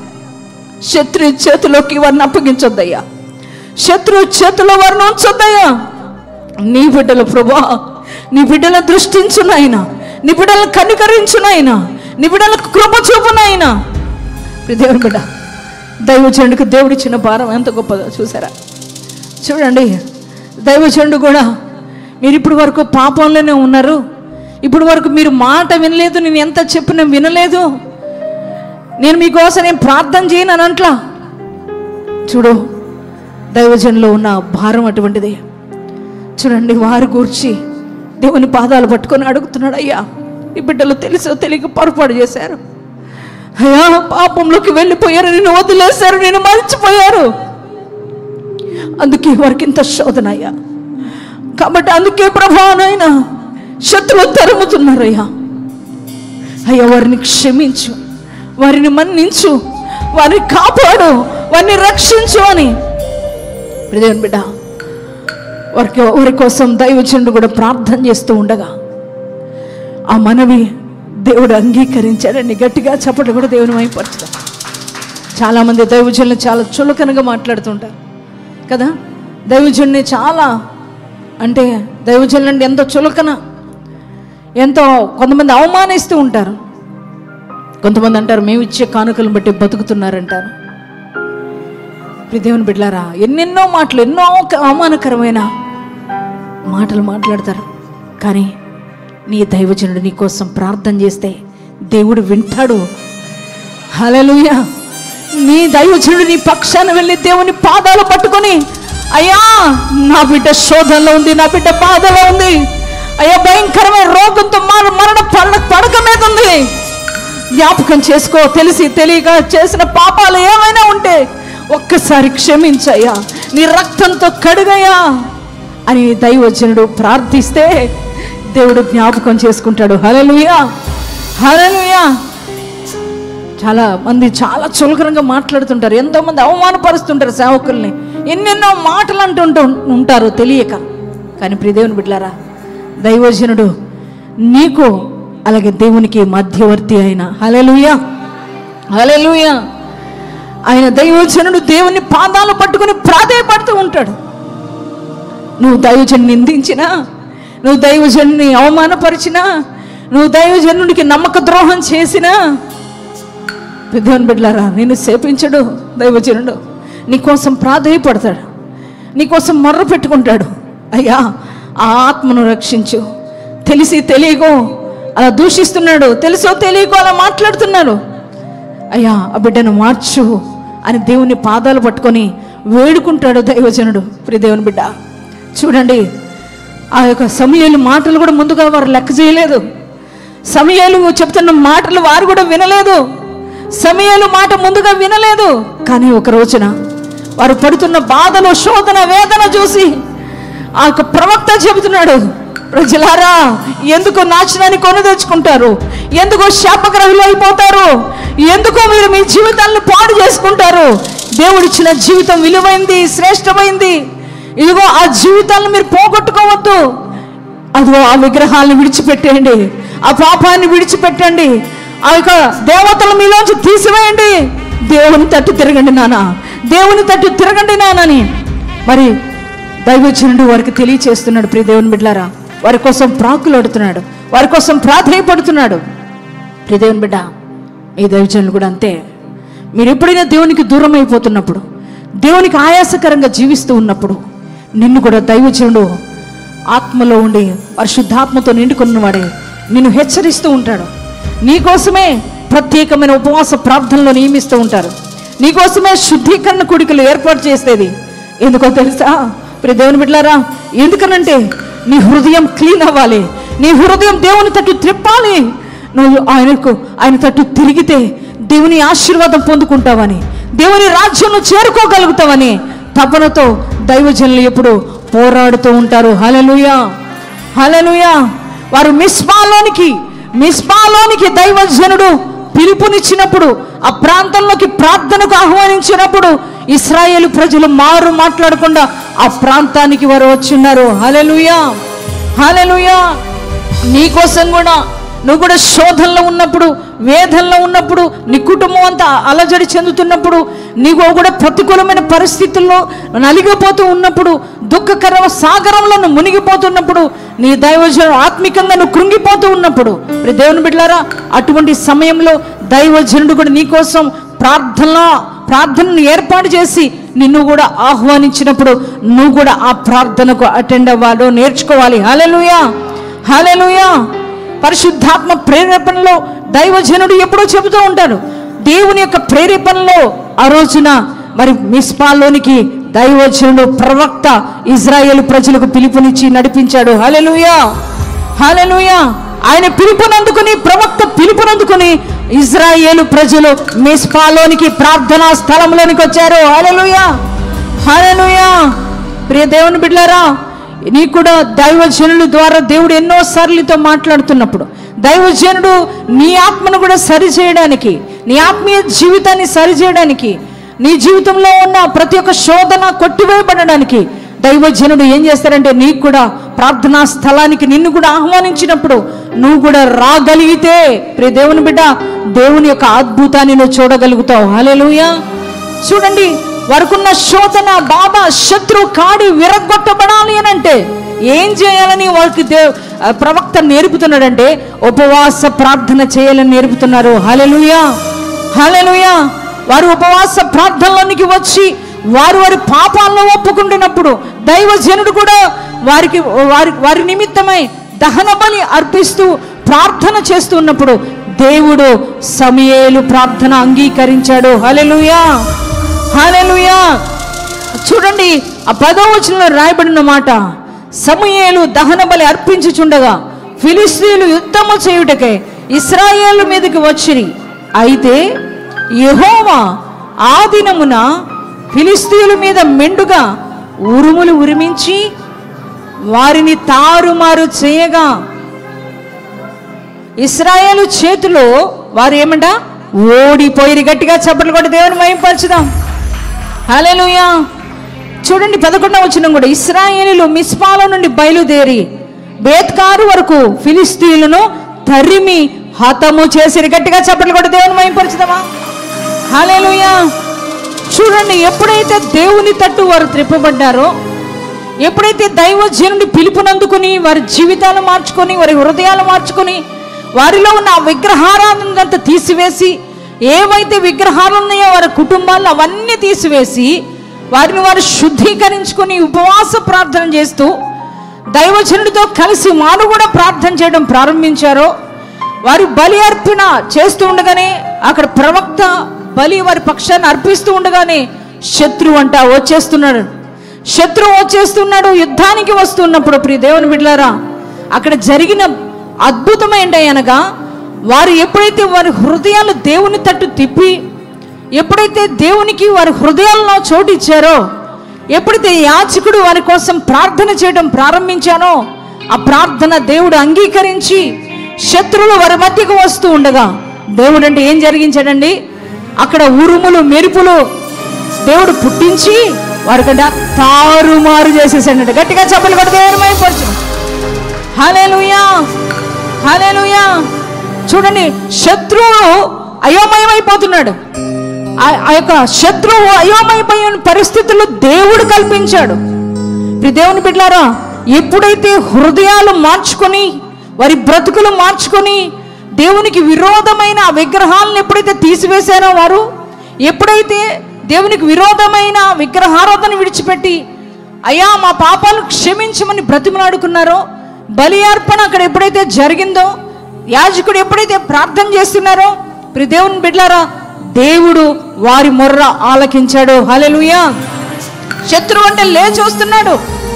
శత్రు చేతిలోకి వారిని అప్పగించొద్దయ్యా శత్రు చేతిలో వారిని ఉంచొద్దయ్యా నీ బిడ్డలు ప్రభా నీ బిడ్డల దృష్టించునైనా నీ బిడ్డలను కనికరించునైనా నీ బిడ్డలకు కృప చూపునైనా దేవుని బిడ్డ దైవజనుడికి దేవుడిచ్చిన భారం ఎంత గొప్పదో చూసారా చూడండి దైవజనుడు కూడా మీరు ఇప్పుడు వరకు పాపంలోనే ఉన్నారు ఇప్పుడు వరకు మీరు మాట వినలేదు నేను ఎంత చెప్పినా వినలేదు నేను మీకోసం నేను ప్రార్థన చేయను అని అంట్లా చూడు దైవజనులో ఉన్న భారం అటువంటిది చూడండి వారి గూర్చి దేవుని పాదాలు పట్టుకొని అడుగుతున్నాడు అయ్యా ఈ బిడ్డలు తెలుసో తెలియక పొరపాటు చేశారు అయ్యా పాపంలోకి వెళ్ళిపోయారు నేను వదిలేశారు నేను మర్చిపోయారు అందుకే వారికి ఇంత శోధన అయ్యా కాబట్టి అందుకే ప్రభానైనా శత్రులు తరుముతున్నారయ్యా అయ్యా వారిని క్షమించు వారిని మన్నించు వారిని కాపాడు వారిని రక్షించు అని దేవుని బిడ్డ వారికి వారి కోసం దైవజనుడు కూడా ప్రార్థన చేస్తూ ఉండగా ఆ మనవి దేవుడు అంగీకరించాడని గట్టిగా చెప్పడం కూడా దేవుని మైపరచుదాం చాలామంది దైవజనులు చాలా చులకనగా మాట్లాడుతుంటారు కదా దైవజనుని చాలా అంటే దైవజనులు అంటే ఎంతో చులకన ఎంతో కొంతమంది అవమానిస్తూ ఉంటారు కొంతమంది అంటారు మేము ఇచ్చే కానుకలను బట్టి బతుకుతున్నారంటారు ప్రియ దేవుని బిడ్డలారా ఎన్నెన్నో మాటలు ఎన్నో అవమానకరమైన మాటలు మాట్లాడతారు కానీ నీ దైవజనుడు నీ కోసం ప్రార్థన చేస్తే దేవుడు వింటాడు హలలుయ నీ దైవజనుడు నీ పక్షాన వెళ్ళి దేవుని పాదాలు పట్టుకొని అయ్యా నా బిడ్డ శోధనలో ఉంది నా బిడ్డ బాధలో ఉంది అయ్యా భయంకరమైన రోగంతో మర మరణ పడ పడక మీద ఉంది జ్ఞాపకం చేసుకో తెలిసి తెలియక చేసిన పాపాలు ఏమైనా ఉంటే ఒక్కసారి క్షమించయ్యా నీ రక్తంతో కడుగయ్యా అని దైవజనుడు ప్రార్థిస్తే దేవుడు జ్ఞాపకం చేసుకుంటాడు హలలుయా హలలుయా చాలా మంది చాలా చులకరంగా మాట్లాడుతుంటారు ఎంతో మంది అవమానపరుస్తుంటారు సేవకుల్ని ఎన్నెన్నో మాటలు అంటుంటూ ఉంటారు తెలియక కానీ ప్రియ దేవుని బిడ్డలారా దైవజనుడు నీకు అలాగే దేవునికి మధ్యవర్తి అయిన హలెలుయా హలెలుయా ఆయన దైవజనుడు దేవుని పాదాలు పట్టుకుని ప్రాధేయపడుతూ ఉంటాడు నువ్వు దైవజను నిందించినా నువ్వు దైవజనుని అవమానపరిచినా నువ్వు దైవజనుడికి నమ్మక ద్రోహం చేసినా పెద్దవని బిడ్డలారా నేను సేపించడు దైవజనుడు నీకోసం ప్రాధేయపడతాడు నీకోసం మొర్ర పెట్టుకుంటాడు అయ్యా ఆ ఆత్మను రక్షించు తెలిసి తెలియకో అలా దూషిస్తున్నాడు తెలుసో తెలియకో అలా మాట్లాడుతున్నాడు అయ్యా ఆ బిడ్డను మార్చు అని దేవుని పాదాలు పట్టుకొని వేడుకుంటాడు దైవజనుడు ప్రియ దేవుని బిడ్డ చూడండి ఆ యొక్క సమయాలు మాటలు కూడా ముందుగా వారు లెక్క చేయలేదు సమయాలు చెప్తున్న మాటలు వారు కూడా వినలేదు సమయాలు మాట ముందుగా వినలేదు కానీ ఒక రోజున వారు పడుతున్న బాధలు శోధన వేదన చూసి ఆ యొక్క ప్రవక్త చెబుతున్నాడు ప్రజలారా ఎందుకు నాశనాన్ని కొని తెచ్చుకుంటారు ఎందుకు శాపగ్రహులు అయిపోతారు ఎందుకో మీరు మీ జీవితాలను పాడు చేసుకుంటారు దేవుడిచ్చిన జీవితం విలువైంది శ్రేష్టమైంది ఇదిగో ఆ జీవితాలను మీరు పోగొట్టుకోవద్దు అదిగో ఆ విగ్రహాలను విడిచిపెట్టేయండి ఆ పాపాన్ని విడిచిపెట్టండి ఆ యొక్క దేవతలు మీలోంచి తీసివేయండి దేవుని తట్టు తిరగండి నాన్న దేవుని తట్టు తిరగండి నానని మరి దైవజనుడు వారికి తెలియచేస్తున్నాడు ప్రియ దేవుని బిడ్లారా వారి కోసం ప్రాకులాడుతున్నాడు వారి కోసం ప్రాధాయపడుతున్నాడు ప్రియ దేవుని బిడ్డ ఈ దైవజనులు కూడా అంతే మీరు ఎప్పుడైనా దేవునికి దూరం అయిపోతున్నప్పుడు దేవునికి ఆయాసకరంగా జీవిస్తూ ఉన్నప్పుడు నిన్ను కూడా దైవజనుడు ఆత్మలో ఉండి పరిశుద్ధాత్మతో నిండుకున్నవాడే నిన్ను హెచ్చరిస్తూ ఉంటాడు నీకోసమే ప్రత్యేకమైన ఉపవాస ప్రార్థనలో నియమిస్తూ ఉంటారు నీకోసమే శుద్ధీకరణ కుడికలు ఏర్పాటు చేసేది ఎందుకో తెలుసా ప్రియ దేవుని బిడ్డారా ఎందుకనంటే నీ హృదయం క్లీన్ అవ్వాలి నీ హృదయం దేవుని తట్టు త్రిప్పాలి నువ్వు ఆయనకు ఆయన తట్టు తిరిగితే దేవుని ఆశీర్వాదం పొందుకుంటావని దేవుని రాజ్యంను చేరుకోగలుగుతావని తపనతో దైవజనులు ఎప్పుడు పోరాడుతూ ఉంటారు హలలుయా హలలుయా వారు మిస్బాలోనికి మిస్బాలోనికి దైవజనుడు పిలుపునిచ్చినప్పుడు ఆ ప్రాంతంలోకి ప్రార్థనకు ఆహ్వానించినప్పుడు ఇస్రాయేలు ప్రజలు మారు మాట్లాడకుండా ఆ ప్రాంతానికి వారు వచ్చిన్నారు హలలుయా హలలుయా నీకోసం కూడా నువ్వు కూడా శోధనలో ఉన్నప్పుడు వేదనలో ఉన్నప్పుడు నీ కుటుంబం అంతా అలజడి చెందుతున్నప్పుడు నీకు కూడా ప్రతికూలమైన పరిస్థితుల్లో నలిగిపోతూ ఉన్నప్పుడు దుఃఖకర సాగరంలో నువ్వు మునిగిపోతున్నప్పుడు నీ దైవజనుడు ఆత్మికంగా నువ్వు కృంగిపోతూ ఉన్నప్పుడు మరి దేవుని బిడ్డలారా అటువంటి సమయంలో దైవజనుడు కూడా నీకోసం ప్రార్థన ప్రార్థనను ఏర్పాటు చేసి నిన్ను కూడా ఆహ్వానించినప్పుడు నువ్వు కూడా ఆ ప్రార్థనకు అటెండ్ అవ్వాలో నేర్చుకోవాలి హలెలుయా హలెలుయా పరిశుద్ధాత్మ ప్రేరేపణలో దైవజనుడు ఎప్పుడూ చెబుతూ ఉంటారు దేవుని యొక్క ప్రేరేపణలో ఆ రోజున మరి మిస్పాల్లోనికి దైవజనుడు ప్రవక్త ఇజ్రాయేల్ ప్రజలకు పిలుపునిచ్చి నడిపించాడు హలెలుయా హలెలుయా ఆయన పిలుపునందుకుని ప్రవక్త పిలుపునందుకుని ఇజ్రాయేలు ప్రజలు మిస్పాలోనికి ప్రార్థనా స్థలంలోనికి వచ్చారు హలెలుయా హలెలుయా ప్రియ దేవుని బిడ్డారా నీ కూడా దైవజనుల ద్వారా దేవుడు ఎన్నో సార్లుతో మాట్లాడుతున్నప్పుడు దైవజనుడు నీ ఆత్మను కూడా సరి చేయడానికి నీ ఆత్మీయ జీవితాన్ని సరి చేయడానికి నీ జీవితంలో ఉన్న ప్రతి ఒక్క శోధన కొట్టివేయబడడానికి దైవజనుడు ఏం చేస్తారంటే నీకు కూడా ప్రార్థనా స్థలానికి నిన్ను కూడా ఆహ్వానించినప్పుడు నువ్వు కూడా రాగలిగితే ప్రియ దేవుని బిడ్డ దేవుని యొక్క అద్భుతాన్ని నువ్వు చూడగలుగుతావు హల్లెలూయా చూడండి వారికున్న శోధన బాధ శత్రు కాడి విరగొట్టబడాలి అని అంటే ఏం చేయాలని వాళ్ళకి దేవ్ ఆ ప్రవక్త నేర్పుతున్నాడంటే ఉపవాస ప్రార్థన చేయాలని నేర్పుతున్నారు హలెలుయా హలెలుయా వారు ఉపవాస ప్రార్థనలోనికి వచ్చి వారు వారి పాపాలను ఒప్పుకుంటున్నప్పుడు దైవజనుడు కూడా వారికి వారి వారి నిమిత్తమై దహన బలి అర్పిస్తూ ప్రార్థన చేస్తున్నప్పుడు దేవుడు సమయేలు ప్రార్థన అంగీకరించాడు హలెలుయా హల్లెలూయా చూడండి ఆ పదో వచనంలో రాయబడిన మాట సమూయేలు దహన బలి అర్పించుచుండగా ఫిలిస్తీన్లు యుద్ధము చేయుటకై ఇస్రాయేలు మీదకి వచ్చిరి అయితే యెహోవా ఆ దినమున ఫిలిస్తీన్ల మీద మెండుగా ఉరుములు ఉరిమించి వారిని తారుమారు చేయగా ఇస్రాయేలు చేతిలో వారు ఏమంట ఓడిపోయి గట్టిగా చప్పట్లు కొట్టి దేవుని మయంపరచుదాం హల్లెలూయా చూడండి పదకొండవ వచ్చిన కూడా ఇస్రాయేలీలు మిస్పాల నుండి బయలుదేరి బేత్కారు వరకు ఫిలిస్తీన్లను తరిమి హతము చేసి గట్టిగా చప్పట్లు కొట్టి దేవుని మయంపరచుదామా హల్లెలూయా చూడండి ఎప్పుడైతే దేవుని తట్టు వారు త్రిప్పబడ్డారో ఎప్పుడైతే దైవజనుడి పిలుపునందుకుని వారి జీవితాలు మార్చుకొని వారి హృదయాలు మార్చుకొని వారిలో ఉన్న ఆ విగ్రహారాధనంతా తీసివేసి ఏవైతే విగ్రహాలు ఉన్నాయో వారి కుటుంబాల్లో అవన్నీ తీసివేసి వారిని వారు శుద్ధీకరించుకొని ఉపవాస ప్రార్థన చేస్తూ దైవజనుడితో కలిసి వారు కూడా ప్రార్థన చేయడం ప్రారంభించారో వారి బలి అర్పణ చేస్తూ ఉండగానే అక్కడ ప్రవక్త బలి వారి పక్షాన్ని అర్పిస్తూ ఉండగానే శత్రువు అంట వచ్చేస్తున్నాడు శత్రువు వచ్చేస్తున్నాడు యుద్ధానికి వస్తున్నప్పుడు ప్రియ దేవుని బిడ్డలారా అక్కడ జరిగిన అద్భుతం ఏంటి అనగా వారు ఎప్పుడైతే వారి హృదయాలు దేవుని తట్టు తిప్పి ఎప్పుడైతే దేవునికి వారి హృదయాల్లో చోటు ఇచ్చారో ఎప్పుడైతే యాచకుడు వారి కోసం ప్రార్థన చేయడం ప్రారంభించానో ఆ ప్రార్థన దేవుడు అంగీకరించి శత్రువులు వారి మధ్యకు వస్తూ ఉండగా దేవుడు అంటే ఏం జరిగించాడండి అక్కడ ఉరుములు మెరుపులు దేవుడు పుట్టించి వారికంట తారుమారు చేసేసాడంట గట్టిగా చెప్పలు కూడా దేవుని మైపరచు హల్లెలూయా హల్లెలూయా చూడండి శత్రువు అయోమయమైపోతున్నాడు ఆ- ఆ యొక్క శత్రువు అయోమయమైన పరిస్థితుల్లో దేవుడు కల్పించాడు ప్రియ దేవుని బిడ్డారా ఎప్పుడైతే హృదయాలు మార్చుకొని వారి బ్రతుకులు మార్చుకొని దేవునికి విరోధమైన ఆ విగ్రహాలను ఎప్పుడైతే తీసివేశారో వారు ఎప్పుడైతే దేవునికి విరోధమైన విగ్రహారాధన విడిచిపెట్టి అయ్యా మా పాపాలు క్షమించమని బ్రతిమలాడుకున్నారో బలి అర్పణ అక్కడ ఎప్పుడైతే జరిగిందో యాజకుడు ఎప్పుడైతే ప్రార్థన చేస్తున్నారో ప్రి దేవుని బిడ్లారా దేవుడు వారి మొర్ర ఆలకించాడు హల్లెలూయా శత్రువు అంటే లేచి వస్తున్నాడు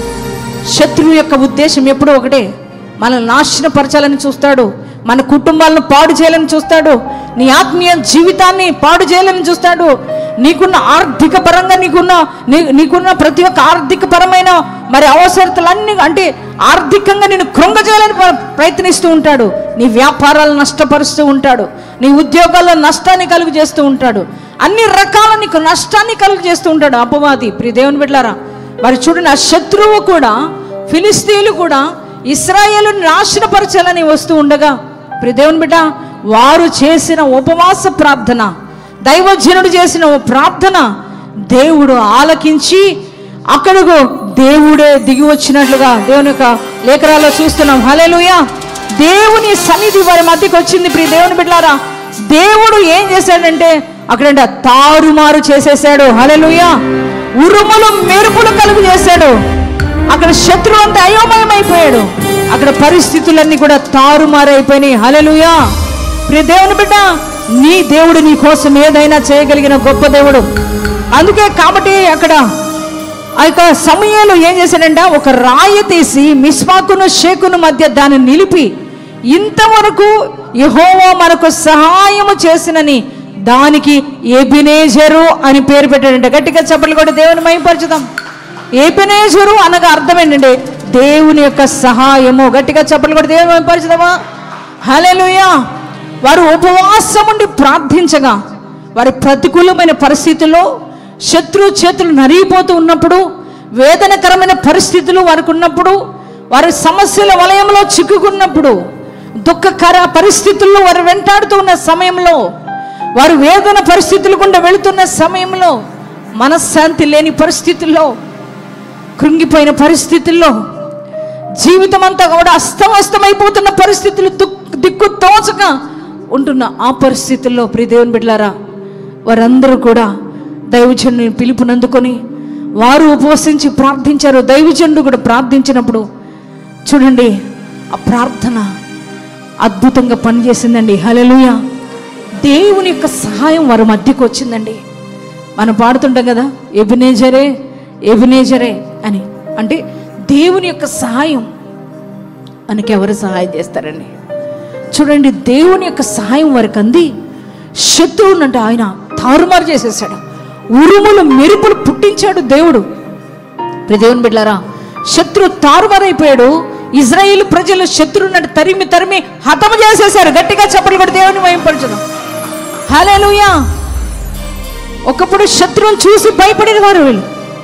శత్రువు యొక్క ఉద్దేశం ఎప్పుడూ ఒకటే మనల్ని నాశనపరచాలని చూస్తాడు మన కుటుంబాలను పాడు చేయాలని చూస్తాడు నీ ఆత్మీయ జీవితాన్ని పాడు చేయాలని చూస్తాడు నీకున్న ఆర్థిక పరంగా నీకున్న నీ నీకున్న ప్రతి ఒక్క ఆర్థిక పరమైన మరి అవసరతలన్నీ అంటే ఆర్థికంగా నేను కృంగజేయాలని ప్ర- ప్రయత్నిస్తూ ఉంటాడు నీ వ్యాపారాలను నష్టపరుస్తూ ఉంటాడు నీ ఉద్యోగాల్లో నష్టాన్ని కలుగు చేస్తూ ఉంటాడు అన్ని రకాల నీకు నష్టాన్ని కలుగు చేస్తూ ఉంటాడు అపవాది ప్రియ దేవుని బిడ్డారా మరి చూడండి ఆ శత్రువు కూడా ఫిలిస్తీన్లు కూడా ఇస్రాయేలు నాశనపరచాలని వస్తూ ఉండగా ప్రియ దేవుని బిడ్డ వారు చేసిన ఉపవాస ప్రార్థన దైవజనుడు చేసిన ఓ ప్రార్థన దేవుడు ఆలకించి అక్కడకు దేవుడే దిగి వచ్చినట్లుగా దేవుని యొక్క లేఖరాల్లో చూస్తున్నాం హలేలుయా దేవుని సన్నిధి వారి మధ్యకి వచ్చింది ప్రియ దేవుని బిడ్డారా దేవుడు ఏం చేశాడంటే అక్కడంటే తారుమారు చేసేసాడు హలెలుయా ఉరుములు మెరుపులు కలుగు చేశాడు అక్కడ శత్రువు అంతా అయోమయమైపోయాడు అక్కడ పరిస్థితులన్నీ కూడా తారుమారైపోయినాయి హలెలుయా ప్రియ దేవుని బిడ్డ నీ దేవుడు నీ కోసం ఏదైనా చేయగలిగిన గొప్ప దేవుడు అందుకే కాబట్టి అక్కడ ఆ యొక్క సమయంలో ఏం చేశాడంట ఒక రాయి తీసి మిస్మాకును షేకును మధ్య దాన్ని నిలిపి ఇంతవరకు యెహోవా మనకు సహాయము చేసినని దానికి ఎబినేజరు అని పేరు పెట్టాడంట గట్టిగా చెప్పలు కూడా దేవుని మైపరచుదాం ఏపినేజరు అనగా అర్థం ఏంటంటే దేవుని యొక్క సహాయము గట్టిగా చెప్పలు కూడా దేవుని మైపరచుదామా హల్లెలూయా వారు ఉపవాసం ఉండి ప్రార్థించగా వారి ప్రతికూలమైన పరిస్థితుల్లో శత్రు చేతులు నరిగిపోతూ ఉన్నప్పుడు వేదనకరమైన పరిస్థితులు వారికి ఉన్నప్పుడు వారి సమస్యల వలయంలో చిక్కుకున్నప్పుడు దుఃఖకర పరిస్థితుల్లో వారు వెంటాడుతూ ఉన్న సమయంలో వారు వేదన పరిస్థితులు గుండా వెళుతున్న సమయంలో మనశ్శాంతి లేని పరిస్థితుల్లో కృంగిపోయిన పరిస్థితుల్లో జీవితం అంతా కూడా అస్తమస్తమైపోతున్న పరిస్థితులు దుక్- దిక్కు తోచక ఉంటున్న ఆ పరిస్థితుల్లో ప్రియ దేవుని బిడ్డలారా వారందరూ కూడా దైవజనుని పిలుపునందుకొని వారు ఉపవసించి ప్రార్థించారు దైవజనుడు కూడా ప్రార్థించినప్పుడు చూడండి ఆ ప్రార్థన అద్భుతంగా పనిచేసిందండి హల్లెలూయ దేవుని యొక్క సహాయం వారి మధ్యకు వచ్చిందండి మనం పాడుతుంటాం కదా ఎబినేజరే ఎబినేజరే అని అంటే దేవుని యొక్క సహాయం మనకి ఎవరు సహాయం చేస్తారండి చూడండి దేవుని యొక్క సహాయం వారికి అంది శత్రువునంటే ఆయన తారుమారు చేసేసాడు ఉరుములు మెరుపులు పుట్టించాడు దేవుడు ప్రియ దేవుని బిడ్డారా శత్రు తారుమారైపోయాడు ఇజ్రాయేల్ ప్రజలు శత్రువునంటే తరిమి తరిమి హతము చేసేశారు గట్టిగా చెప్పలు కూడా దేవుని మయంపరచడం హల్లెలూయా ఒకప్పుడు శత్రువును చూసి భయపడిన వారు వీళ్ళు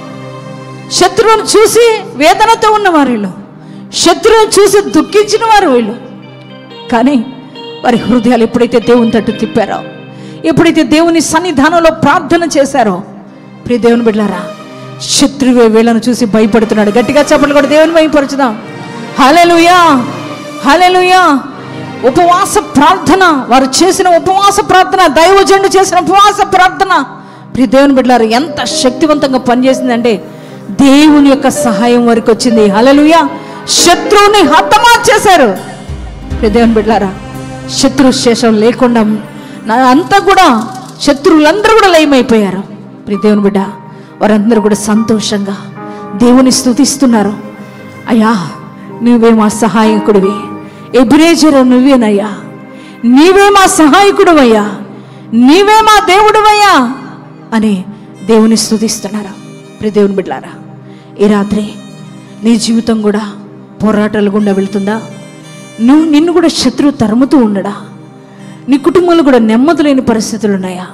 శత్రువును చూసి వేదనతో ఉన్నవారు వీళ్ళు శత్రువును చూసి దుఃఖించిన వారు వీళ్ళు కానీ వారి హృదయాలు ఎప్పుడైతే దేవుని తట్టు తిప్పారో ఎప్పుడైతే దేవుని సన్నిధానంలో ప్రార్థన చేశారో ప్రియ దేవుని బిడ్డారా శత్రువే వీళ్ళను చూసి భయపడుతున్నాడు గట్టిగా చెప్పండి కూడా దేవుని భయపరచుదాం హలెలుయా హలెలుయా ఉపవాస ప్రార్థన వారు చేసిన ఉపవాస ప్రార్థన దైవజండు చేసిన ఉపవాస ప్రార్థన ప్రియ దేవుని బిడ్డారు ఎంత శక్తివంతంగా పనిచేసిందంటే దేవుని యొక్క సహాయం వారికి వచ్చింది హలలుయా శత్రువుని హతమార్చేశారు ప్రియ దేవుని బిడ్డారా శత్రు శేషం లేకుండా నా అంతా కూడా శత్రువులందరూ కూడా లయమైపోయారు ప్రియ దేవుని బిడ్డ వారందరూ కూడా సంతోషంగా దేవుని స్తుతిస్తున్నారు అయ్యా నువ్వే మా సహాయకుడివి ఎబ్రేజరు నువ్వేనయ్యా నీవే మా సహాయకుడువయ్యా నీవే మా దేవుడువయ్యా అని దేవుని స్తుతిస్తున్నారు ప్రియ దేవుని బిడ్డారా ఈ రాత్రి నీ జీవితం కూడా పోరాటాలు గుండా వెళ్తుందా నువ్వు నిన్ను కూడా శత్రువు తరుముతూ ఉండడా నీ కుటుంబంలో కూడా నెమ్మది లేని పరిస్థితులు ఉన్నాయా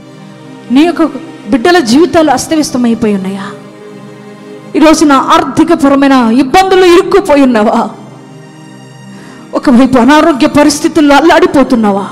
నీ యొక్క బిడ్డల జీవితాలు అస్తవ్యస్తమైపోయి ఉన్నాయా ఈరోజు నా ఆర్థికపరమైన ఇబ్బందులు ఇరుక్కుపోయి ఉన్నావా ఒకవైపు అనారోగ్య పరిస్థితుల్లో అల్లాడిపోతున్నావా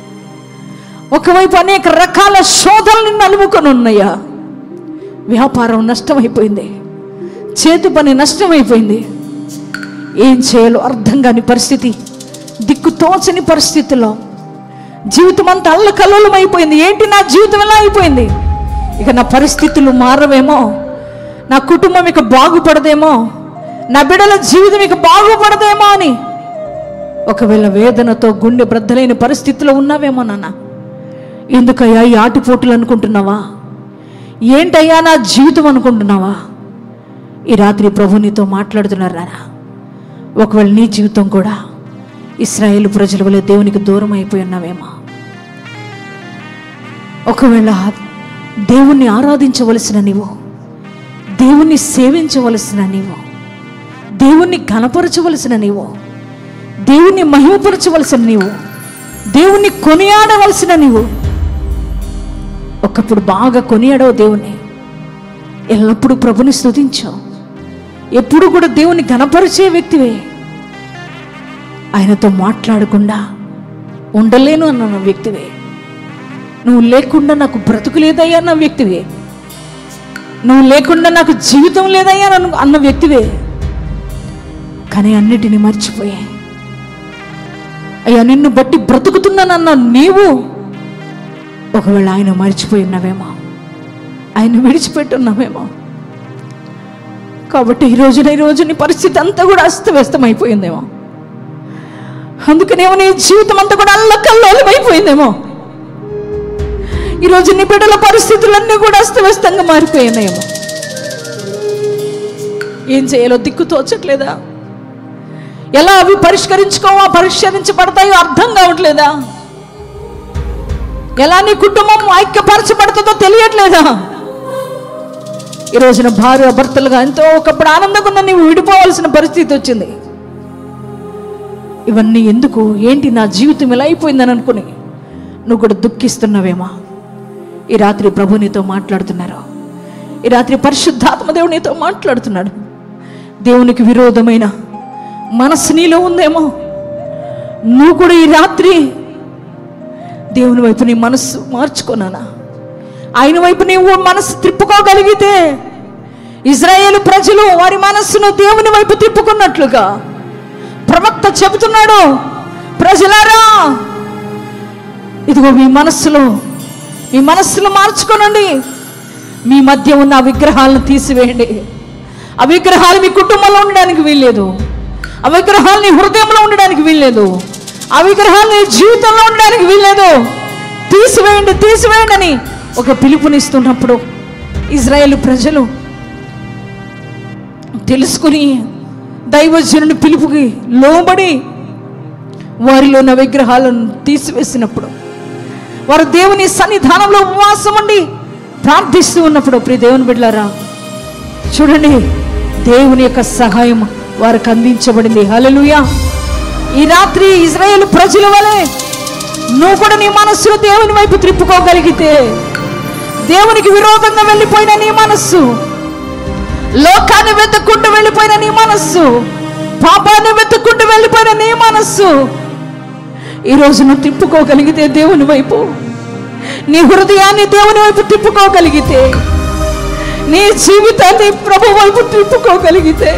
ఒకవైపు అనేక రకాల శోధనలు నలుముకొని ఉన్నాయా వ్యాపారం నష్టమైపోయింది చేతి పని నష్టమైపోయింది ఏం చేయాలో అర్థం కాని పరిస్థితి దిక్కు తోచని పరిస్థితుల్లో జీవితం అంతా అల్లకల్లోలం అయిపోయింది ఏంటి నా జీవితం ఎలా అయిపోయింది ఇక నా పరిస్థితులు మారవేమో నా కుటుంబం ఇక బాగుపడదేమో నా బిడ్డల జీవితం ఇక బాగుపడదేమో అని ఒకవేళ వేదనతో గుండె బ్రద్దలైన పరిస్థితిలో ఉన్నావేమో నాన్న ఎందుకయ్యా ఈ ఆటిపోటులు అనుకుంటున్నావా ఏంటయ్యా నా జీవితం అనుకుంటున్నావా ఈ రాత్రి ప్రభు నీతో మాట్లాడుతున్నారా ఒకవేళ నీ జీవితం కూడా ఇస్రాయేల్ ప్రజల వల్ల దేవునికి దూరం అయిపోయి ఉన్నావేమో ఒకవేళ దేవుణ్ణి ఆరాధించవలసిన నీవు దేవుణ్ణి సేవించవలసిన నీవు దేవుణ్ణి కనపరచవలసిన నీవు దేవుణ్ణి మహిమపరచవలసిన నీవు దేవుణ్ణి కొనియాడవలసిన నీవు ఒకప్పుడు బాగా కొనియాడవు దేవుణ్ణి ఎల్లప్పుడూ ప్రభుని స్తుతించావు ఎప్పుడు కూడా దేవుని కనపరిచే వ్యక్తివే ఆయనతో మాట్లాడకుండా ఉండలేను అన్న వ్యక్తివే నువ్వు లేకుండా నాకు బ్రతుకు లేదయ్యా అన్న వ్యక్తివే నువ్వు లేకుండా నాకు జీవితం లేదయ్యా అన్న అన్న వ్యక్తివే కానీ అన్నిటిని మర్చిపోయా అయ్యా నిన్ను బట్టి బ్రతుకుతున్నానన్న నీవు ఒకవేళ ఆయన మర్చిపోయి ఉన్నావేమో ఆయన విడిచిపెట్టున్నావేమో కాబట్టి ఈ రోజున ఈ రోజు నీ పరిస్థితి అంతా కూడా అస్తవ్యస్తం అయిపోయిందేమో అందుకనేమో నీ జీవితం అంతా కూడా అల్లకల్లోలం అయిపోయిందేమో ఈరోజు నీ బిడ్డల పరిస్థితులన్నీ కూడా అస్తవ్యస్తంగా మారిపోయినాయేమో ఏం చేయాలో దిక్కు తోచట్లేదా ఎలా అవి పరిష్కరించుకోవా పరిష్కరించబడతాయో అర్థం కావట్లేదా ఎలా నీ కుటుంబం ఐక్యపరచబడుతుందో తెలియట్లేదా ఈ రోజున భార్య భర్తలుగా ఎంతో ఒకప్పుడు ఆనందంగా ఉన్న నీవు విడిపోవాల్సిన పరిస్థితి వచ్చింది ఇవన్నీ ఎందుకు ఏంటి నా జీవితం ఇలా అయిపోయిందని అనుకుని నువ్వు కూడా దుఃఖిస్తున్నావేమో ఈ రాత్రి ప్రభు నీతో మాట్లాడుతున్నారు ఈ రాత్రి పరిశుద్ధాత్మ దేవుడు నీతో మాట్లాడుతున్నాడు దేవునికి విరోధమైన మనసు నీలో ఉందేమో నువ్వు కూడా ఈ రాత్రి దేవుని వైపు నీ మనస్సు మార్చుకోనానా ఆయన వైపు నీవు మనస్సు తిప్పుకోగలిగితే ఇజ్రాయేలు ప్రజలు వారి మనస్సును దేవుని వైపు తిప్పుకున్నట్లుగా ప్రవక్త చెబుతున్నాడు ప్రజలారా ఇదిగో మీ మనస్సులో మీ మనస్సును మార్చుకోనండి మీ మధ్య ఉన్న ఆ విగ్రహాలను తీసివేయండి ఆ విగ్రహాలు మీ కుటుంబంలో ఉండడానికి వీల్లేదు ఆ విగ్రహాలు నీ హృదయంలో ఉండడానికి వీల్లేదు ఆ విగ్రహాలు నీ జీవితంలో ఉండడానికి వీల్లేదు తీసివేయండి తీసివేయండి అని ఒక పిలుపునిస్తున్నప్పుడు ఇజ్రాయేల్ ప్రజలు తెలుసుకుని దైవజనుని పిలుపుకి లోబడి వారిలో ఉన్న విగ్రహాలను తీసివేసినప్పుడు వారు దేవుని సన్నిధానంలో ఉపవాసం ఉండి ప్రార్థిస్తూ ఉన్నప్పుడు ప్రియ దేవుని బిడ్డలారా చూడండి దేవుని యొక్క సహాయం వారికి అందించబడింది హల్లెలూయా ఈ రాత్రి ఇజ్రాయేల్ ప్రజల వలె నువ్వు కూడా నీ మనస్సును దేవుని వైపు త్రిప్పుకోగలిగితే దేవునికి విరోధంగా వెళ్ళిపోయిన నీ మనస్సు లోకాన్ని వెతుక్కుంటూ వెళ్ళిపోయిన నీ మనస్సు పాపాన్ని వెతుక్కుంటూ వెళ్ళిపోయిన నీ మనస్సు ఈ రోజు నువ్వు తిప్పుకోగలిగితే దేవుని వైపు నీ హృదయాన్ని దేవుని వైపు తిప్పుకోగలిగితే నీ జీవితాన్ని ప్రభు వైపు తిప్పుకోగలిగితే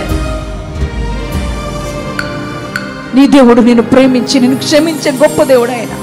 నీ దేవుడు నిన్ను ప్రేమించి నిన్ను క్షమించే గొప్ప దేవుడు ఆయన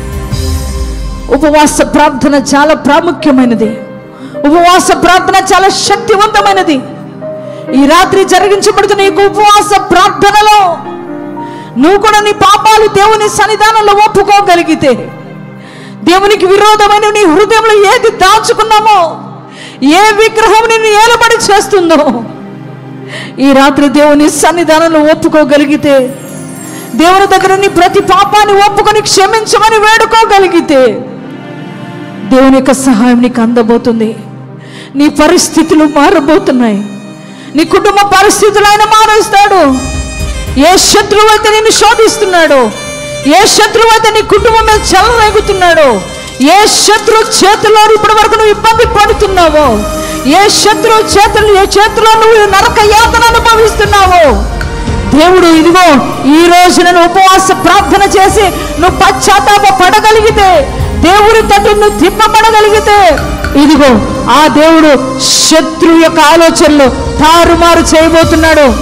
ఉపవాస ప్రార్థన చాలా ప్రాముఖ్యమైనది ఉపవాస ప్రార్థన చాలా శక్తివంతమైనది ఈ రాత్రి జరిగించబడుతున్న ఈ ఉపవాస ప్రార్థనలో నువ్వు కూడా నీ పాపాలు దేవుని సన్నిధానంలో ఒప్పుకోగలిగితే దేవునికి విరోధమైన నీ హృదయంలో ఏది దాచుకున్నామో ఏ విగ్రహం నిన్ను ఏలబడి చేస్తుందో ఈ రాత్రి దేవుని సన్నిధానంలో ఒప్పుకోగలిగితే దేవుని దగ్గర నీ ప్రతి పాపాన్ని ఒప్పుకొని క్షమించమని వేడుకోగలిగితే దేవుని యొక్క సహాయం నీకు అందబోతుంది నీ పరిస్థితులు మారబోతున్నాయి నీ కుటుంబ పరిస్థితులు ఆయన మారుస్తాడు ఏ శత్రువు అయితే నిన్ను శోధిస్తున్నాడు ఏ శత్రువు అయితే నీ కుటుంబం మీద చల్లరేగుతున్నాడో ఏ శత్రు చేతిలో ఇప్పటి వరకు నువ్వు ఇబ్బంది పడుతున్నావో ఏ శత్రు చేతులు ఏ చేతిలో నువ్వు నరక యాతన అనుభవిస్తున్నావో దేవుడు ఇదిగో ఈ రోజు నేను ఉపవాస ప్రార్థన చేసి నువ్వు పశ్చాత్తాప పడగలిగితే దేవుడి తట్టు నువ్వు తిప్పబడగలిగితే ఇదిగో ఆ దేవుడు శత్రు యొక్క ఆలోచనలు తారుమారు చేయబోతున్నాడు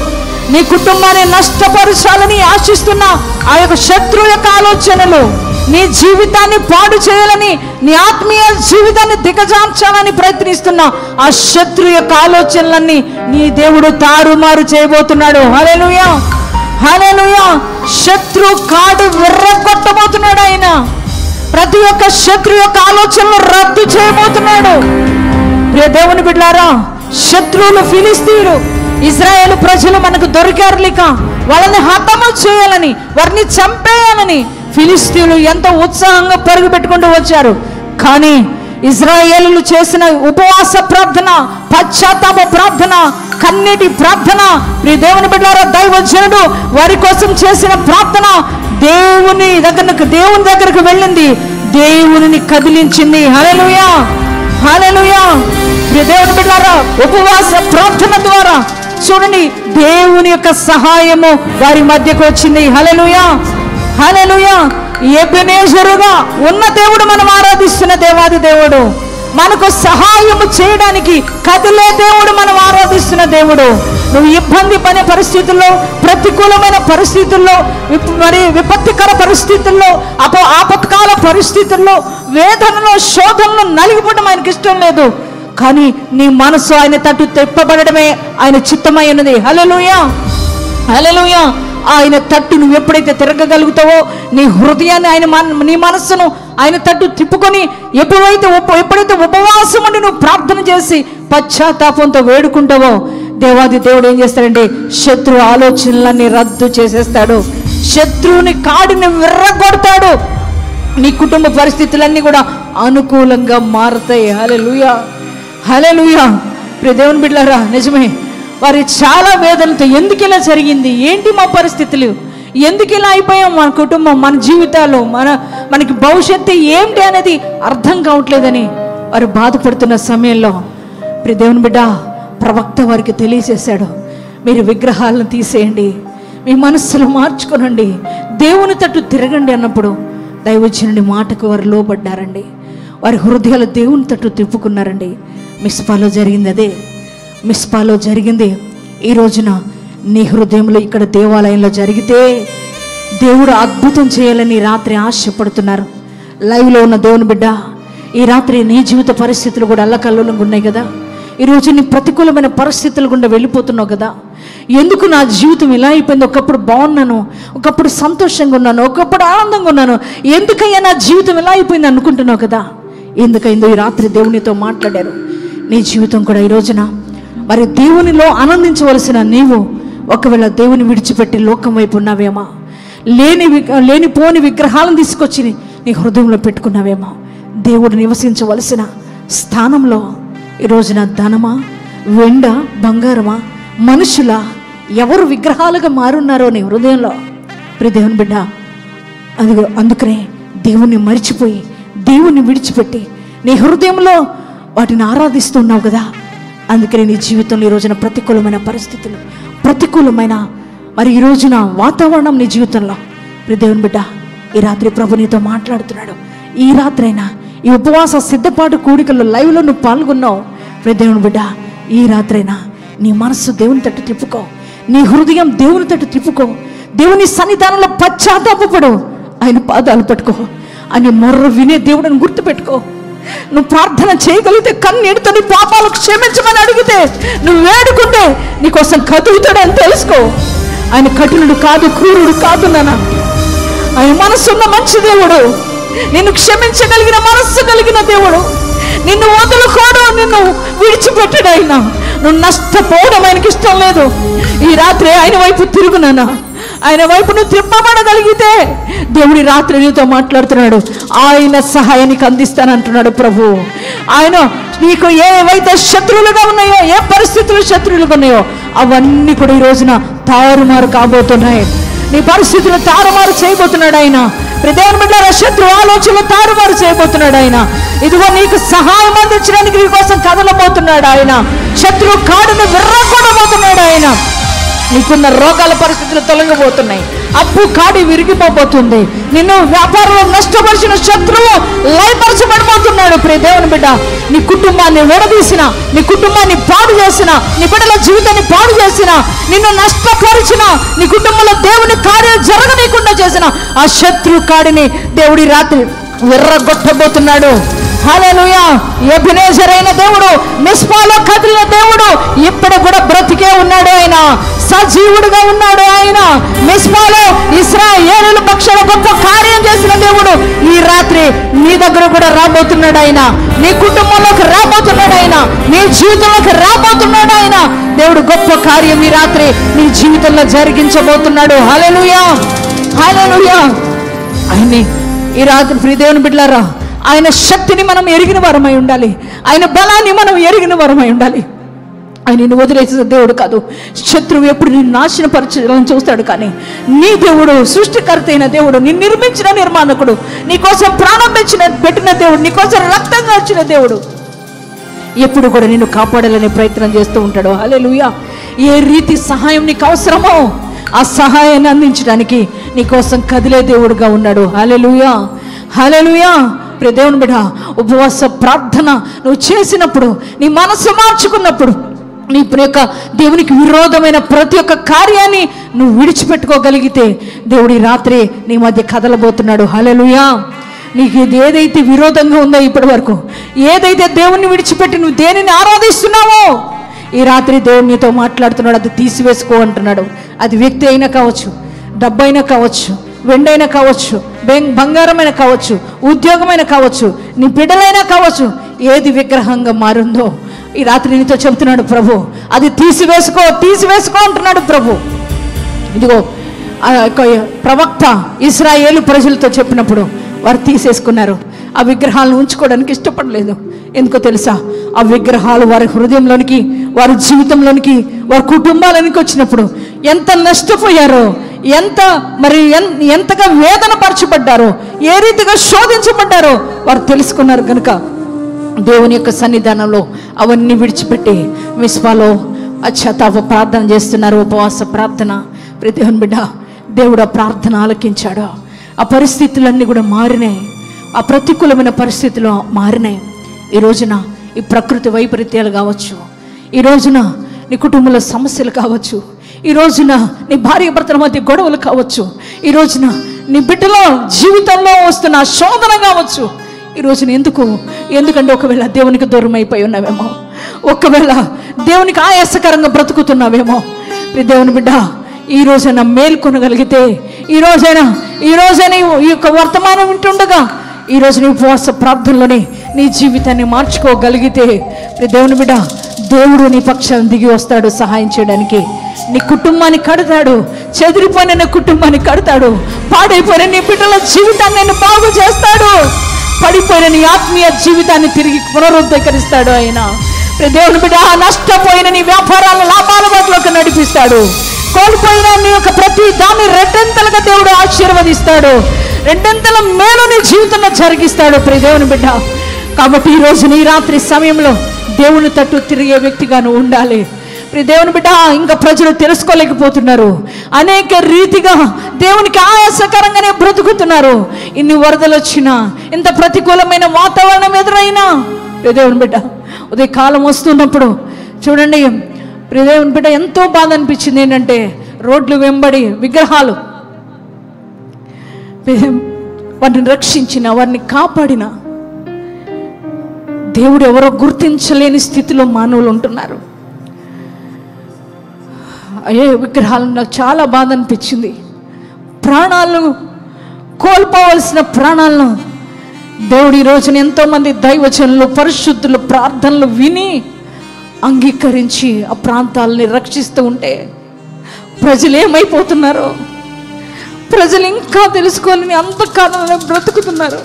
నీ కుటుంబాన్ని నష్టపరచాలని ఆశిస్తున్న ఆ యొక్క శత్రువు యొక్క ఆలోచనలు నీ జీవితాన్ని పాడు చేయాలని నీ ఆత్మీయ జీవితాన్ని దిగజార్చాలని ప్రయత్నిస్తున్న ఆ శత్రు యొక్క ఆలోచనలన్నీ నీ దేవుడు తారుమారు చేయబోతున్నాడు హల్లెలూయా హల్లెలూయా శత్రు కాడు విర్రగొట్టబోతున్నాడు ఆయన ప్రతి ఒక్క శత్రు యొక్క ఆలోచనలు రద్దు చేయబోతున్నాడు ప్రియ దేవుని బిడ్డారా శత్రువులు ఫిలిస్తీయులు ఇజ్రాయేల్ ప్రజలు మనకు దొరికారు లేక వాళ్ళని హతము చేయాలని వారిని చంపేయాలని ఫిలిస్తీయులు ఎంతో ఉత్సాహంగా పరుగు పెట్టుకుంటూ వచ్చారు కానీ ఇజ్రాయేలు చేసిన ఉపవాస ప్రార్థన పశ్చాత్తాప ప్రార్థన కన్నీటి ప్రార్థన ప్రియ దేవుని బిడ్డారా దైవజనుడు వారి కోసం చేసిన ప్రార్థన దేవుని దగ్గరకు దేవుని దగ్గరకు వెళ్ళింది దేవుని కదిలించింది హల్లెలూయా హల్లెలూయా ప్రియ దేవుని బిడ్డారా ఉపవాస ప్రార్థన ద్వారా చూడండి దేవుని యొక్క సహాయము వారి మధ్యకు వచ్చింది హల్లెలూయా హల్లెలూయా ఎబెనేజరుగా ఉన్న దేవుడు మనం ఆరాధిస్తున్న దేవాది దేవుడు మనకు సహాయము చేయడానికి కదిలే దేవుడు మనం ఆరాధిస్తున్న దేవుడు నువ్వు ఇబ్బంది పడే పరిస్థితుల్లో ప్రతికూలమైన పరిస్థితుల్లో విప్- మరి విపత్తికర పరిస్థితుల్లో అపో ఆపత్కాల పరిస్థితుల్లో వేదనలో శోధనలో నలిగిపోవడం ఆయనకి ఇష్టం లేదు కానీ నీ మనసు ఆయన తట్టు తెప్పబడమే ఆయన చిత్తమై ఉన్నది హల్లెలూయా హల్లెలూయా ఆయన తట్టు నువ్వు ఎప్పుడైతే తిరగగలుగుతావో నీ హృదయాన్ని ఆయన మన- నీ మనస్సును ఆయన తట్టు తిప్పుకొని ఎప్పుడైతే ఉప- ఎప్పుడైతే ఉపవాసం ఉండి నువ్వు ప్రార్థన చేసి పశ్చాత్తాపంతో వేడుకుంటావో దేవాది దేవుడు ఏం చేస్తాడంటే శత్రు ఆలోచనలన్నీ రద్దు చేసేస్తాడు శత్రువుని కాడిని విర్రగొడతాడు నీ కుటుంబ పరిస్థితులన్నీ కూడా అనుకూలంగా మారుతాయి హల్లెలూయా హల్లెలూయా ప్రియ దేవుని బిడ్డలారా నిజమే వారి చాలా వేదనతో ఎందుకు ఇలా జరిగింది ఏంటి మా పరిస్థితులు ఎందుకు ఇలా అయిపోయాం మన కుటుంబం మన జీవితాలు మన మనకి భవిష్యత్తు ఏమిటి అనేది అర్థం కావట్లేదని వారు బాధపడుతున్న సమయంలో ప్రియ దేవుని బిడ్డ ప్రవక్త వారికి తెలియజేశాడు మీరు విగ్రహాలను తీసేయండి మీ మనస్సులు మార్చుకోనండి దేవుని తట్టు తిరగండి అన్నప్పుడు దైవజనుడి మాటకు వారు లోబడ్డారండి వారి హృదయాలు దేవుని తట్టు తిప్పుకున్నారండి మిస్పాలో జరిగింది అదే మిస్పాలో జరిగింది ఈ రోజున నీ హృదయంలో ఇక్కడ దేవాలయంలో జరిగితే దేవుడు అద్భుతం చేయాలని ఈ రాత్రి ఆశపడుతున్నారు లైవ్లో ఉన్న దేవుని బిడ్డ ఈ రాత్రి నీ జీవిత పరిస్థితులు కూడా అల్లకల్లోలంగా ఉన్నాయి కదా ఈరోజు నీ ప్రతికూలమైన పరిస్థితులు గుండా వెళ్ళిపోతున్నావు కదా ఎందుకు నా జీవితం ఇలా అయిపోయింది ఒకప్పుడు బాగున్నాను ఒకప్పుడు సంతోషంగా ఉన్నాను ఒకప్పుడు ఆనందంగా ఉన్నాను ఎందుకయ్యా నా జీవితం ఇలా అయిపోయింది అనుకుంటున్నావు కదా ఎందుకైందో ఈ రాత్రి దేవునితో మాట్లాడారు నీ జీవితం కూడా ఈ రోజున మరి దేవునిలో ఆనందించవలసిన నీవు ఒకవేళ దేవుని విడిచిపెట్టి లోకం వైపు ఉన్నావేమో లేని వి- లేనిపోని విగ్రహాలను తీసుకొచ్చి నీ హృదయంలో పెట్టుకున్నావేమో దేవుడు నివసించవలసిన స్థానంలో ఈ రోజున ధనమా వెండ బంగారమా మనుషుల ఎవరు విగ్రహాలుగా మారున్నారో నీ హృదయంలో ప్రియ దేవుని బిడ్డ అదిగో అందుకనే దేవుణ్ణి మరిచిపోయి దేవుణ్ణి విడిచిపెట్టి నీ హృదయంలో వాటిని ఆరాధిస్తున్నావు కదా అందుకనే నీ జీవితంలో ఈ రోజున ప్రతికూలమైన పరిస్థితులు ప్రతికూలమైన మరి ఈ రోజున వాతావరణం నీ జీవితంలో ప్రియ దేవుని బిడ్డ ఈ రాత్రి ప్రభు నీతో మాట్లాడుతున్నాడు ఈ రాత్రైనా ఈ ఉపవాస సిద్ధపాటు కూడికల్లో లైవ్లో నువ్వు పాల్గొన్నావు ప్రియ దేవుని బిడ్డ ఈ రాత్రైనా నీ మనస్సు దేవుని తట్టు తిప్పుకో నీ హృదయం దేవుని తట్టు తిప్పుకో దేవుని సన్నిధానంలో పశ్చాత్తాపడు ఆయన పాదాలు పట్టుకో అని మొర్ర వినే దేవుడిని గుర్తుపెట్టుకో నువ్వు ప్రార్థన చేయగలిగితే కన్నీటితో నీ పాపాలు క్షమించమని అడిగితే నువ్వు వేడుకుంటే నీకోసం కదులుతాడని తెలుసుకో ఆయన కఠినుడు కాదు క్రూరుడు కాదు నాన్న ఆయన మనసున్న మంచి దేవుడు నిన్ను క్షమించగలిగిన మనస్సు కలిగిన దేవుడు నిన్ను వదులుకోడు నిన్ను విడిచిపెట్టడు ఆయన నువ్వు నష్టపోవడం ఆయనకి ఇష్టం లేదు ఈ రాత్రి ఆయన వైపు తిరుగునానా ఆయన వైపు నువ్వు తిప్పబడగలిగితే దేవుడి రాత్రి నీతో మాట్లాడుతున్నాడు ఆయన సహాయానికి అందిస్తానంటున్నాడు ప్రభు ఆయన నీకు ఏవైతే శత్రువులుగా ఉన్నాయో ఏ పరిస్థితులు శత్రువులుగా ఉన్నాయో అవన్నీ కూడా ఈ రోజున తారుమారు కాబోతున్నాయి నీ పరిస్థితులు తారుమారు చేయబోతున్నాడు ఆయన ప్రదేవన్ బిడ్డ శత్రు ఆలోచనలు తారుమారు చేయబోతున్నాడు ఆయన ఇదిగో నీకు సహాయం అందించడానికి నీ కోసం కదలబోతున్నాడు ఆయన శత్రు కాడును విర్రగొడబోతున్నాడు ఆయన నీకున్న రోగాల పరిస్థితులు తొలగిపోతున్నాయి అప్పు కాడి విరిగిపోబోతుంది నిన్ను వ్యాపారంలో నష్టపరిచిన శత్రువు లయపరచబడిపోతున్నాడు ప్రియ దేవుని బిడ్డ నీ కుటుంబాన్ని విడదీసిన నీ కుటుంబాన్ని పాడు చేసిన నీ బిడ్డల జీవితాన్ని పాడు చేసిన నిన్ను నష్టపరిచిన నీ కుటుంబంలో దేవుని కార్యం జరగనీయకుండా చేసిన ఆ శత్రు కాడిని దేవుడి రాత్రి విర్రగొట్టబోతున్నాడు హల్లెలూయా ఎబినేజరైన దేవుడు మిస్పాలో కదిలిన దేవుడు ఇప్పుడు కూడా బ్రతికే ఉన్నాడు ఆయన సజీవుడుగా ఉన్నాడు ఆయన మిస్పాలో ఇస్రాయేలు పక్షాల గొప్ప కార్యం చేసిన దేవుడు ఈ రాత్రి నీ దగ్గర కూడా రాబోతున్నాడు ఆయన నీ కుటుంబంలోకి రాబోతున్నాడు ఆయన నీ జీవితంలోకి రాబోతున్నాడు ఆయన దేవుడు గొప్ప కార్యం ఈ రాత్రి నీ జీవితంలో జరిగించబోతున్నాడు హల్లెలూయా హల్లెలూయా ఆయన్ని ఈ రాత్రి ప్రియ దేవుని బిడ్డలారా ఆయన శక్తిని మనం ఎరిగిన వరమై ఉండాలి ఆయన బలాన్ని మనం ఎరిగిన వరమై ఉండాలి ఆయన నిన్ను వదిలేసిన దేవుడు కాదు శత్రువు ఎప్పుడు నిన్ను నాశనపరచాలని చూస్తాడు కానీ నీ దేవుడు సృష్టికర్త అయిన దేవుడు నిన్ను నిర్మించిన నిర్మాణకుడు నీకోసం ప్రాణం పెంచిన పెట్టిన దేవుడు నీకోసం రక్తం వచ్చిన దేవుడు ఎప్పుడు కూడా నిన్ను కాపాడాలనే ప్రయత్నం చేస్తూ ఉంటాడు హల్లెలూయా ఏ రీతి సహాయం నీకు అవసరమో ఆ సహాయాన్ని అందించడానికి నీకోసం కదిలే దేవుడుగా ఉన్నాడు హల్లెలూయా హల్లెలూయా ప్రియ దేవుని బిడ్డ ఉపవాస ప్రార్థన నువ్వు చేసినప్పుడు నీ మనసు మార్చుకున్నప్పుడు నీ యొక్క దేవునికి విరోధమైన ప్రతి ఒక్క కార్యాన్ని నువ్వు విడిచిపెట్టుకోగలిగితే దేవుడి రాత్రి నీ మధ్య కదలబోతున్నాడు హల్లెలూయా నీకు ఇది ఏదైతే విరోధంగా ఉందో ఇప్పటి వరకు ఏదైతే దేవుణ్ణి విడిచిపెట్టి నువ్వు దేనిని ఆరాధిస్తున్నావో ఈ రాత్రి దేవుడు నీతో మాట్లాడుతున్నాడు అది తీసివేసుకో అంటున్నాడు అది వ్యక్తి అయినా కావచ్చు డబ్బైనా కావచ్చు వెండైనా కావచ్చు బెం- బంగారమైన కావచ్చు ఉద్యోగమైన కావచ్చు నీ బిడ్డలైనా కావచ్చు ఏది విగ్రహంగా మారిందో ఈ రాత్రి నీతో చెబుతున్నాడు ప్రభు అది తీసివేసుకో తీసివేసుకో అంటున్నాడు ప్రభు ఇదిగో ఆ యొక్క ప్రవక్త ఇస్రాయేలు ప్రజలతో చెప్పినప్పుడు వారు తీసేసుకున్నారు ఆ విగ్రహాలను ఉంచుకోవడానికి ఇష్టపడలేదు ఎందుకో తెలుసా ఆ విగ్రహాలు వారి హృదయంలోనికి వారి జీవితంలోనికి వారి కుటుంబాలనికి వచ్చినప్పుడు ఎంత నష్టపోయారో ఎంత మరి ఎన్- ఎంతగా వేదన పరచబడ్డారో ఏ రీతిగా శోధించబడ్డారో వారు తెలుసుకున్నారు కనుక దేవుని యొక్క సన్నిధానంలో అవన్నీ విడిచిపెట్టి మిస్పాలో అచ్చతాప ప్రార్థన చేస్తున్నారు ఉపవాస ప్రార్థన ప్రతిహన్ బిడ్డ దేవుడు ఆ ప్రార్థన ఆలకించాడు ఆ పరిస్థితులన్నీ కూడా మారినాయి ఆ ప్రతికూలమైన పరిస్థితులు మారినాయి ఈ రోజున ఈ ప్రకృతి వైపరీత్యాలు కావచ్చు ఈ రోజున నీ కుటుంబంలో సమస్యలు కావచ్చు ఈ రోజున నీ భార్య భర్తల మధ్య గొడవలు కావచ్చు ఈ రోజున నీ బిడ్డలో జీవితంలో వస్తున్న ఆ శోధన కావచ్చు ఈ రోజున ఎందుకు ఎందుకంటే ఒకవేళ దేవునికి దూరం అయిపోయి ఉన్నావేమో ఒకవేళ దేవునికి ఆయాసకరంగా బ్రతుకుతున్నావేమో ప్రియ దేవుని బిడ్డ ఈ రోజైనా మేల్కొనగలిగితే ఈ రోజైనా ఈ రోజైనా ఈ- ఈ యొక్క వర్తమానం వింటుండగా ఈ రోజు నీ ఉపవాస ప్రార్థనలోనే నీ జీవితాన్ని మార్చుకోగలిగితే ప్రియ దేవుని బిడ్డ దేవుడు నీ పక్షాన్ని దిగి వస్తాడు సహాయం చేయడానికి నీ కుటుంబాన్ని కడతాడు చెదిరిపోయిన నీ కుటుంబాన్ని కడతాడు పాడైపోయిన నీ బిడ్డల జీవితాన్ని నేను బాగు చేస్తాడు పడిపోయిన నీ ఆత్మీయ జీవితాన్ని తిరిగి పునరుద్ధరిస్తాడు ఆయన ప్రియ దేవుని బిడ్డ నష్టపోయిన నీ వ్యాపారాలను లాభాల బాటలోకి నడిపిస్తాడు కోల్పోయిన నీ యొక్క ప్రతి దాన్ని రెండంతలుగా దేవుడు ఆశీర్వదిస్తాడు రెండంతల మేలు నీ జీవితంలో జరిగిస్తాడు ప్రియ దేవుని బిడ్డ కాబట్టి ఈ రోజు నీ రాత్రి సమయంలో దేవుని తట్టు తిరిగే వ్యక్తిగా నువ్వు ఉండాలి ప్రియ దేవుని బిడ్డ ఇంకా ప్రజలు తెలుసుకోలేకపోతున్నారు అనేక రీతిగా దేవునికి ఆయాసకరంగానే బ్రతుకుతున్నారు ఇన్ని వరదలు వచ్చినా ఇంత ప్రతికూలమైన వాతావరణం ఎదురైనా ప్రియ దేవుని బిడ్డ ఉదయ కాలం వస్తున్నప్పుడు చూడండి ప్రియ దేవుని బిడ్డ ఎంతో బాధ అనిపించింది ఏంటంటే రోడ్లు వెంబడి విగ్రహాలు వారిని రక్షించిన వారిని కాపాడిన దేవుడు ఎవరో గుర్తించలేని స్థితిలో మానవులు ఉంటున్నారు అయ్యే విగ్రహాలు నాకు చాలా బాధ అనిపించింది ప్రాణాలను కోల్పోవలసిన ప్రాణాలను దేవుడు ఈ రోజున ఎంతోమంది దైవచనులు పరిశుద్ధులు ప్రార్థనలు విని అంగీకరించి ఆ ప్రాంతాలని రక్షిస్తూ ఉంటే ప్రజలు ఏమైపోతున్నారో ప్రజలు ఇంకా తెలుసుకోవాలని అంతకాలంలో బ్రతుకుతున్నారు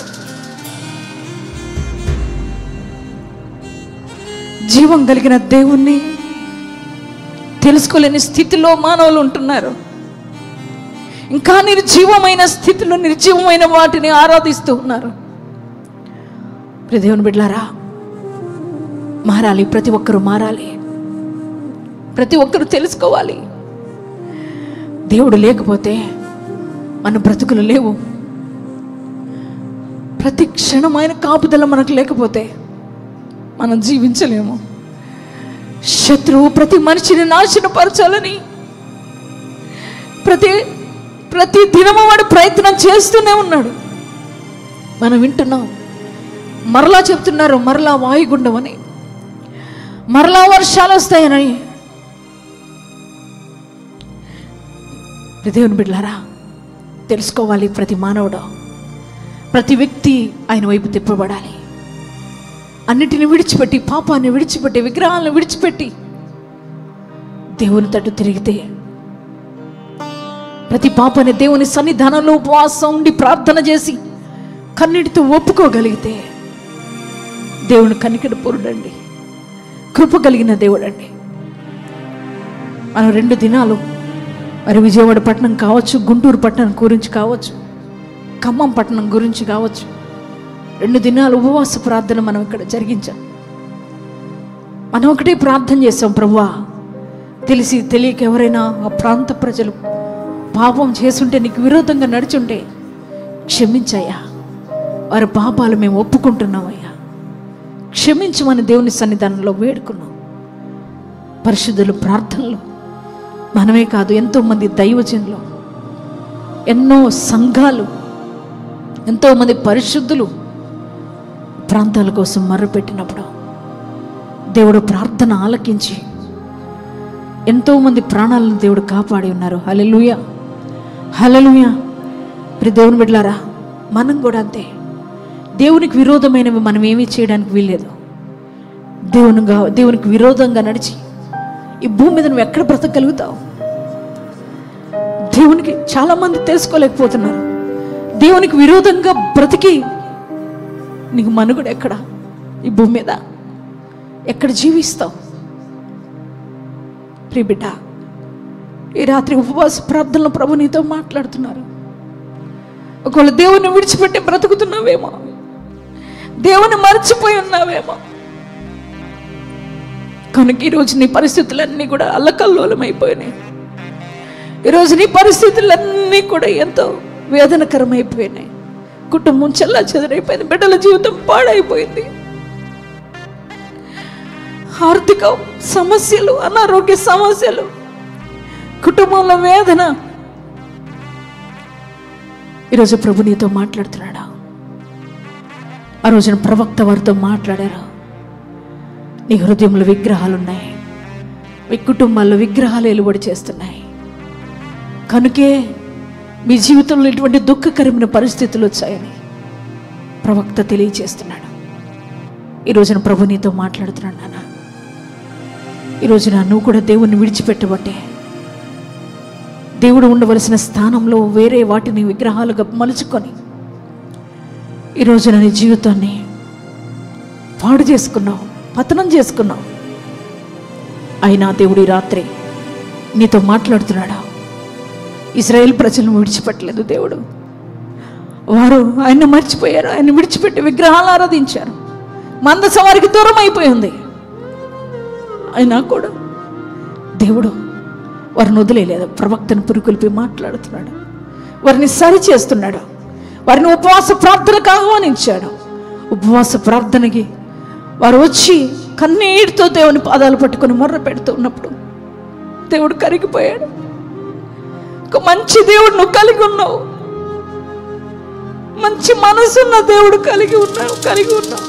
జీవం కలిగిన దేవుణ్ణి తెలుసుకోలేని స్థితిలో మానవులు ఉంటున్నారు ఇంకా నిర్జీవమైన స్థితిలో నిర్జీవమైన వాటిని ఆరాధిస్తూ ఉన్నారు ప్రియ దేవుని బిడ్డలారా మారాలి ప్రతి ఒక్కరూ మారాలి ప్రతి ఒక్కరూ తెలుసుకోవాలి దేవుడు లేకపోతే మన బ్రతుకులు లేవు ప్రతి క్షణం ఆయన కాపుదల మనకు లేకపోతే మనం జీవించలేము శత్రువు ప్రతి మనిషిని నాశనపరచాలని ప్రతి ప్రతి దినము వాడు ప్రయత్నం చేస్తూనే ఉన్నాడు మనం వింటున్నాం మరలా చెప్తున్నారు మరలా వాయుగుండం అని మరలా వర్షాలు వస్తాయని దేవుని బిడ్డలారా తెలుసుకోవాలి ప్రతి మానవుడు ప్రతి వ్యక్తి ఆయన వైపు తిప్పబడాలి అన్నిటిని విడిచిపెట్టి పాపాన్ని విడిచిపెట్టి విగ్రహాలను విడిచిపెట్టి దేవుని తట్టు తిరిగితే ప్రతి పాపని దేవుని సన్నిధానంలో ఉపవాసం ఉండి ప్రార్థన చేసి కన్నీటితో ఒప్పుకోగలిగితే దేవుని కనికడ పూరుడండి కృప కలిగిన దేవుడండి మనం రెండు దినాలు మరి విజయవాడ పట్టణం కావచ్చు గుంటూరు పట్టణం గురించి కావచ్చు ఖమ్మం పట్టణం గురించి కావచ్చు రెండు దినాలు ఉపవాస ప్రార్థన మనం ఇక్కడ జరిగించాం మనం ఒకటే ప్రార్థన చేసాం ప్రభువా తెలిసి తెలియక ఎవరైనా ఆ ప్రాంత ప్రజలు పాపం చేసుంటే నీకు విరోధంగా నడుచుంటే క్షమించయ్యా వారి పాపాలు మేము ఒప్పుకుంటున్నామయ్యా క్షమించమని దేవుని సన్నిధానంలో వేడుకున్నాం పరిశుద్ధులు ప్రార్థనలు మనమే కాదు ఎంతోమంది దైవజనులు ఎన్నో సంఘాలు ఎంతోమంది పరిశుద్ధులు ప్రాంతాల కోసం మర్రపెట్టినప్పుడు దేవుడు ప్రార్థన ఆలకించి ఎంతోమంది ప్రాణాలను దేవుడు కాపాడి ఉన్నారు హలలుయ హలలుయ మరి దేవుని బిడ్డలారా మనం కూడా అంతే దేవునికి విరోధమైనవి మనం ఏమీ చేయడానికి వీల్లేదు దేవునిగా దేవునికి విరోధంగా నడిచి ఈ భూమి మీద నువ్వు ఎక్కడ బ్రతకగలుగుతావు దేవునికి చాలామంది తెలుసుకోలేకపోతున్నారు దేవునికి విరోధంగా బ్రతికి నీకు మనుగుడు ఎక్కడ ఈ భూమి మీద ఎక్కడ జీవిస్తావు ప్రియ బిడ్డ ఈ రాత్రి ఉపవాస ప్రార్థనలో ప్రభు నీతో మాట్లాడుతున్నారు ఒకవేళ దేవుని విడిచిపెట్టి బ్రతుకుతున్నావేమో దేవుని మర్చిపోయి ఉన్నావేమో కనుక ఈరోజు నీ పరిస్థితులన్నీ కూడా అల్లకల్లోలమైపోయినాయి ఈరోజు నీ పరిస్థితులన్నీ కూడా ఎంతో వేదనకరమైపోయినాయి కుటుంబం చెల్లా చెదరైపోయింది బిడ్డల జీవితం పాడైపోయింది ఆర్థిక సమస్యలు అనారోగ్య సమస్యలు కుటుంబంలో వేదన ఈరోజు ప్రభు నీతో మాట్లాడుతున్నాడా ఆ రోజున ప్రవక్త వారితో మాట్లాడారు నీ హృదయంలో విగ్రహాలు ఉన్నాయి మీ కుటుంబాల్లో విగ్రహాలు ఎలుబడి చేస్తున్నాయి కనుకే మీ జీవితంలో ఇటువంటి దుఃఖకరమైన పరిస్థితులు వచ్చాయని ప్రవక్త తెలియజేస్తున్నాడు ఈ రోజున ప్రభు నీతో మాట్లాడుతున్నాడు నాన్న ఈ రోజున నువ్వు కూడా దేవుణ్ణి విడిచిపెట్టబట్టే దేవుడు ఉండవలసిన స్థానంలో వేరే వాటిని విగ్రహాలుగా మలుచుకొని ఈ రోజున నీ జీవితాన్ని పాడు చేసుకున్నావు పతనం చేసుకున్నావు అయినా దేవుడి రాత్రి నీతో మాట్లాడుతున్నాడా ఇజ్రాయేల్ ప్రజలను విడిచిపెట్టలేదు దేవుడు వారు ఆయన మర్చిపోయారు ఆయన విడిచిపెట్టి విగ్రహాలు ఆరాధించారు మందసం వారికి దూరం అయిపోయింది అయినా కూడా దేవుడు వారిని వదిలేలేదు ప్రవక్తను పురుకొల్పి మాట్లాడుతున్నాడు వారిని సరి చేస్తున్నాడు వారిని ఉపవాస ప్రార్థనకు ఆహ్వానించాడు ఉపవాస ప్రార్థనకి వారు వచ్చి కన్నీటితో దేవుని పాదాలు పట్టుకొని మొర్ర పెడుతూ ఉన్నప్పుడు దేవుడు కరిగిపోయాడు ఒక మంచి దేవుడు నువ్వు కలిగి ఉన్నావు మంచి మనసున్న దేవుడు కలిగి ఉన్నావు కలిగి ఉన్నావు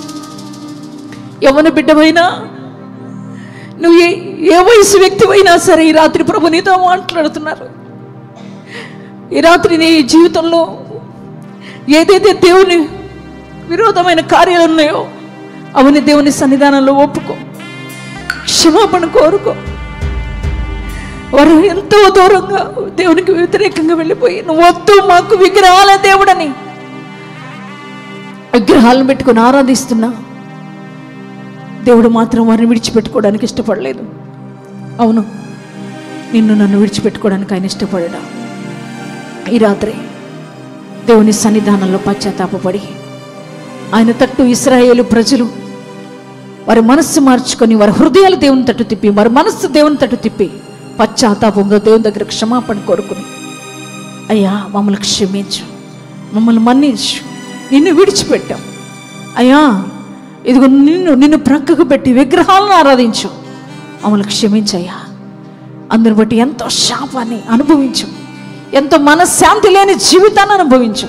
ఎవరి బిడ్డమైనా నువ్వు ఏ ఏ వయసు వ్యక్తివైనా సరే ఈ రాత్రి ప్రభు నీతో మాట్లాడుతున్నారు ఈ రాత్రి నీ జీవితంలో ఏదైతే దేవుని విరోధమైన కార్యాలు ఉన్నాయో అవన్నీ దేవుని సన్నిధానంలో ఒప్పుకో క్షమాపణ కోరుకో వారు ఎంతో దూరంగా దేవునికి వ్యతిరేకంగా వెళ్ళిపోయి నువ్వు వద్దు మాకు విగ్రహాల దేవుడని విగ్రహాలను పెట్టుకొని ఆరాధిస్తున్నా దేవుడు మాత్రం వారిని విడిచిపెట్టుకోవడానికి ఇష్టపడలేదు అవును నిన్ను నన్ను విడిచిపెట్టుకోవడానికి ఆయన ఇష్టపడడా ఈ రాత్రి దేవుని సన్నిధానంలో పశ్చాత్తాపడి ఆయన తట్టు ఇస్రాయేలు ప్రజలు వారి మనస్సు మార్చుకొని వారి హృదయాలు దేవుని తట్టు తిప్పి వారి మనస్సు దేవుని తట్టు తిప్పి పశ్చాత్తాపంగా దేవుని దగ్గర క్షమాపణ కోరుకుని అయ్యా మమ్మల్ని క్షమించు మమ్మల్ని మన్నించు నిన్ను విడిచిపెట్టాం అయ్యా ఇదిగో నిన్ను నిన్ను ప్రక్కకు పెట్టి విగ్రహాలను ఆరాధించు మమ్మల్ని క్షమించయ్యా అందుని బట్టి ఎంతో శాపాన్ని అనుభవించు ఎంతో మనశ్శాంతి లేని జీవితాన్ని అనుభవించు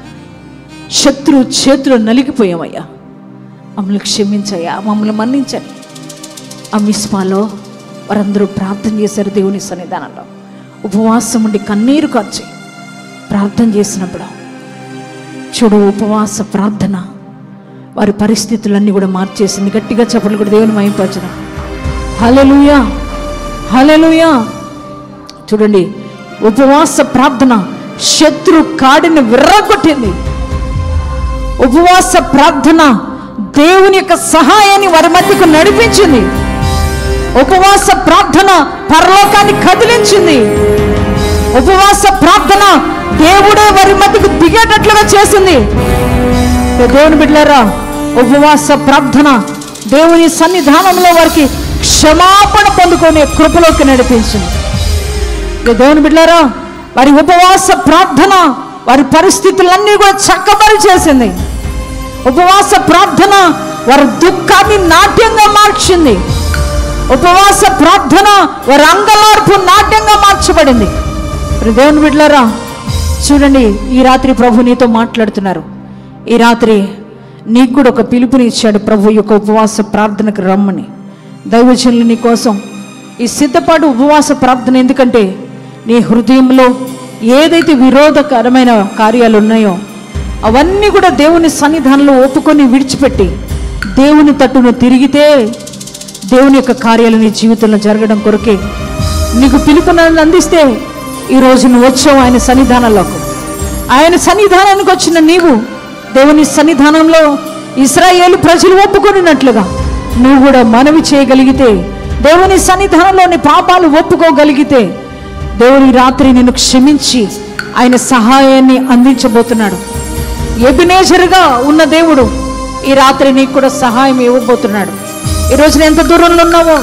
శత్రు చేతులు నలిగిపోయామయ్యా మమ్మల్ని క్షమించయ్యా మమ్మల్ని మన్నించండి ఆ మిస్మాలో వారందరూ ప్రార్థన చేశారు దేవుని సన్నిధానంలో ఉపవాసం ఉండి కన్నీరు కార్చి ప్రార్థన చేసినప్పుడు చూడు ఉపవాస ప్రార్థన వారి పరిస్థితులన్నీ కూడా మార్చేసింది గట్టిగా చెప్పలు కూడా దేవుని మయంపరచన హలలుయా హలలుయా చూడండి ఉపవాస ప్రార్థన శత్రు కాడిని విర్రగొట్టింది ఉపవాస ప్రార్థన దేవుని యొక్క సహాయాన్ని వారి మధ్యకు నడిపించింది ఉపవాస ప్రార్థన పరలోకాన్ని కదిలించింది ఉపవాస ప్రార్థన దేవుడే వారి మధ్యకు దిగేటట్లుగా చేసింది ఓ దేవుని బిడ్డలారా ఉపవాస ప్రార్థన దేవుని సన్నిధానంలో వారికి క్షమాపణ పొందుకునే కృపలోకి నడిపించింది ఇక దేవుని బిడ్డలారా వారి ఉపవాస ప్రార్థన వారి పరిస్థితులన్నీ కూడా చక్కబరి చేసింది ఉపవాస ప్రార్థన వారి దుఃఖాన్ని నాట్యంగా మార్చింది ఉపవాస ప్రార్థన వారి అంగలార్పు నాట్యంగా మార్చబడింది మరి దేవుని బిడ్డలారా చూడండి ఈ రాత్రి ప్రభు నీతో మాట్లాడుతున్నారు ఈ రాత్రి నీకు కూడా ఒక పిలుపుని ఇచ్చాడు ప్రభు యొక్క ఉపవాస ప్రార్థనకు రమ్మని దైవజనులు నీ కోసం ఈ సిద్ధపాటు ఉపవాస ప్రార్థన ఎందుకంటే నీ హృదయంలో ఏదైతే విరోధకరమైన కార్యాలు ఉన్నాయో అవన్నీ కూడా దేవుని సన్నిధానంలో ఒప్పుకొని విడిచిపెట్టి దేవుని తట్టును తిరిగితే దేవుని యొక్క కార్యాలు నీ జీవితంలో జరగడం కొరకే నీకు పిలుపునని అందిస్తే ఈరోజు నువ్వు వచ్చావు ఆయన సన్నిధానంలోకి ఆయన సన్నిధానానికి వచ్చిన నీవు దేవుని సన్నిధానంలో ఇస్రాయేలు ప్రజలు ఒప్పుకొనినట్లుగా నువ్వు కూడా మనవి చేయగలిగితే దేవుని సన్నిధానంలో నీ పాపాలు ఒప్పుకోగలిగితే దేవుని రాత్రి నిన్ను క్షమించి ఆయన సహాయాన్ని అందించబోతున్నాడు ఎబినేజర్గా ఉన్న దేవుడు ఈ రాత్రి నీకు కూడా సహాయం ఇవ్వబోతున్నాడు ఈరోజు నువ్వు ఎంత దూరంలో ఉన్నావో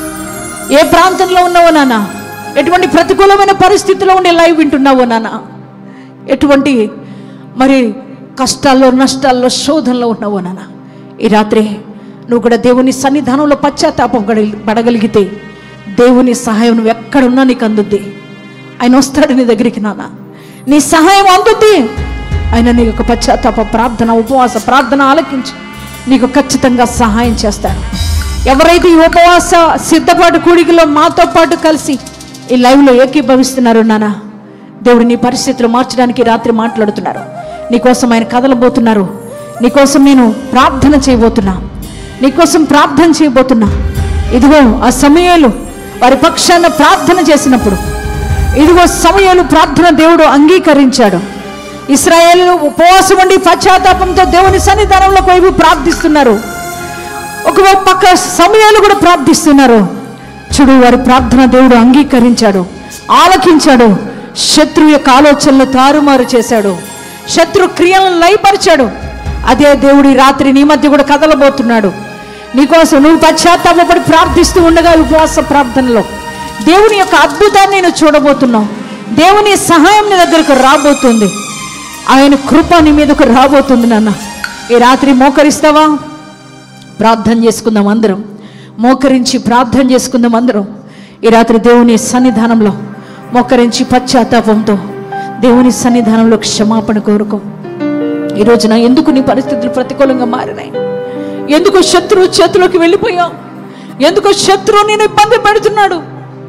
ఏ ప్రాంతంలో ఉన్నావో నాన్న ఎటువంటి ప్రతికూలమైన పరిస్థితిలో ఉండి లైవ్ వింటున్నావో నాన్న ఎటువంటి మరి కష్టాల్లో నష్టాల్లో శోధనలో ఉన్నావో నాన్న ఈ రాత్రి నువ్వు కూడా దేవుని సన్నిధానంలో పశ్చాత్తాపం గడి- పడగలిగితే దేవుని సహాయం నువ్వు ఎక్కడున్నా నీకు అందుద్ది ఆయన వస్తాడు నీ దగ్గరికి నాన్న నీ సహాయం అందుద్ది ఆయన నీ యొక్క పశ్చాత్తాప ప్రార్థన ఉపవాస ప్రార్థన ఆలకించి నీకు ఖచ్చితంగా సహాయం చేస్తాడు ఎవరైతే ఈ ఉపవాస సిద్ధపాటు కూడికలో మాతో పాటు కలిసి ఈ లైవ్లో ఏకీభవిస్తున్నారు నాన్న దేవుడు నీ పరిస్థితులు మార్చడానికి రాత్రి మాట్లాడుతున్నారు నీకోసం ఆయన కదలబోతున్నారు నీకోసం నేను ప్రార్థన చేయబోతున్నా నీకోసం ప్రార్థన చేయబోతున్నా ఇదిగో ఆ సమయాలు వారి పక్షాన ప్రార్థన చేసినప్పుడు ఇదిగో సమయాలు ప్రార్థన దేవుడు అంగీకరించాడు ఇస్రాయేలు ఉపవాసం ఉండి పశ్చాత్తాపంతో దేవుని సన్నిధానంలో వైపు ప్రార్థిస్తున్నారు ఒకవైపు పక్క సమయాలు కూడా ప్రార్థిస్తున్నారు చూడు వారి ప్రార్థన దేవుడు అంగీకరించాడు ఆలకించాడు శత్రు యొక్క ఆలోచనలు తారుమారు చేశాడు శత్రు క్రియలను లయపరిచాడు అదే దేవుడి రాత్రి నీ మధ్య కూడా కదలబోతున్నాడు నీకోసం నువ్వు పశ్చాత్తాపడి ప్రార్థిస్తూ ఉండగా ఉపవాస ప్రార్థనలో దేవుని యొక్క అద్భుతాన్ని నేను చూడబోతున్నావు దేవుని సహాయం నీ దగ్గరకు రాబోతుంది ఆయన కృప నీ మీదకు రాబోతుంది నాన్న ఈ రాత్రి మోకరిస్తావా ప్రార్థన చేసుకుందాం అందరం మోకరించి ప్రార్థన చేసుకుందాం అందరం ఈ రాత్రి దేవుని సన్నిధానంలో మోకరించి పశ్చాత్తాపంతో దేవుని సన్నిధానంలో క్షమాపణ కోరుకో ఈ రోజున ఎందుకు నీ పరిస్థితులు ప్రతికూలంగా మారినాయి ఎందుకు శత్రువు చేతిలోకి వెళ్ళిపోయావు ఎందుకు శత్రువు నేను ఇబ్బంది పెడుతున్నాడు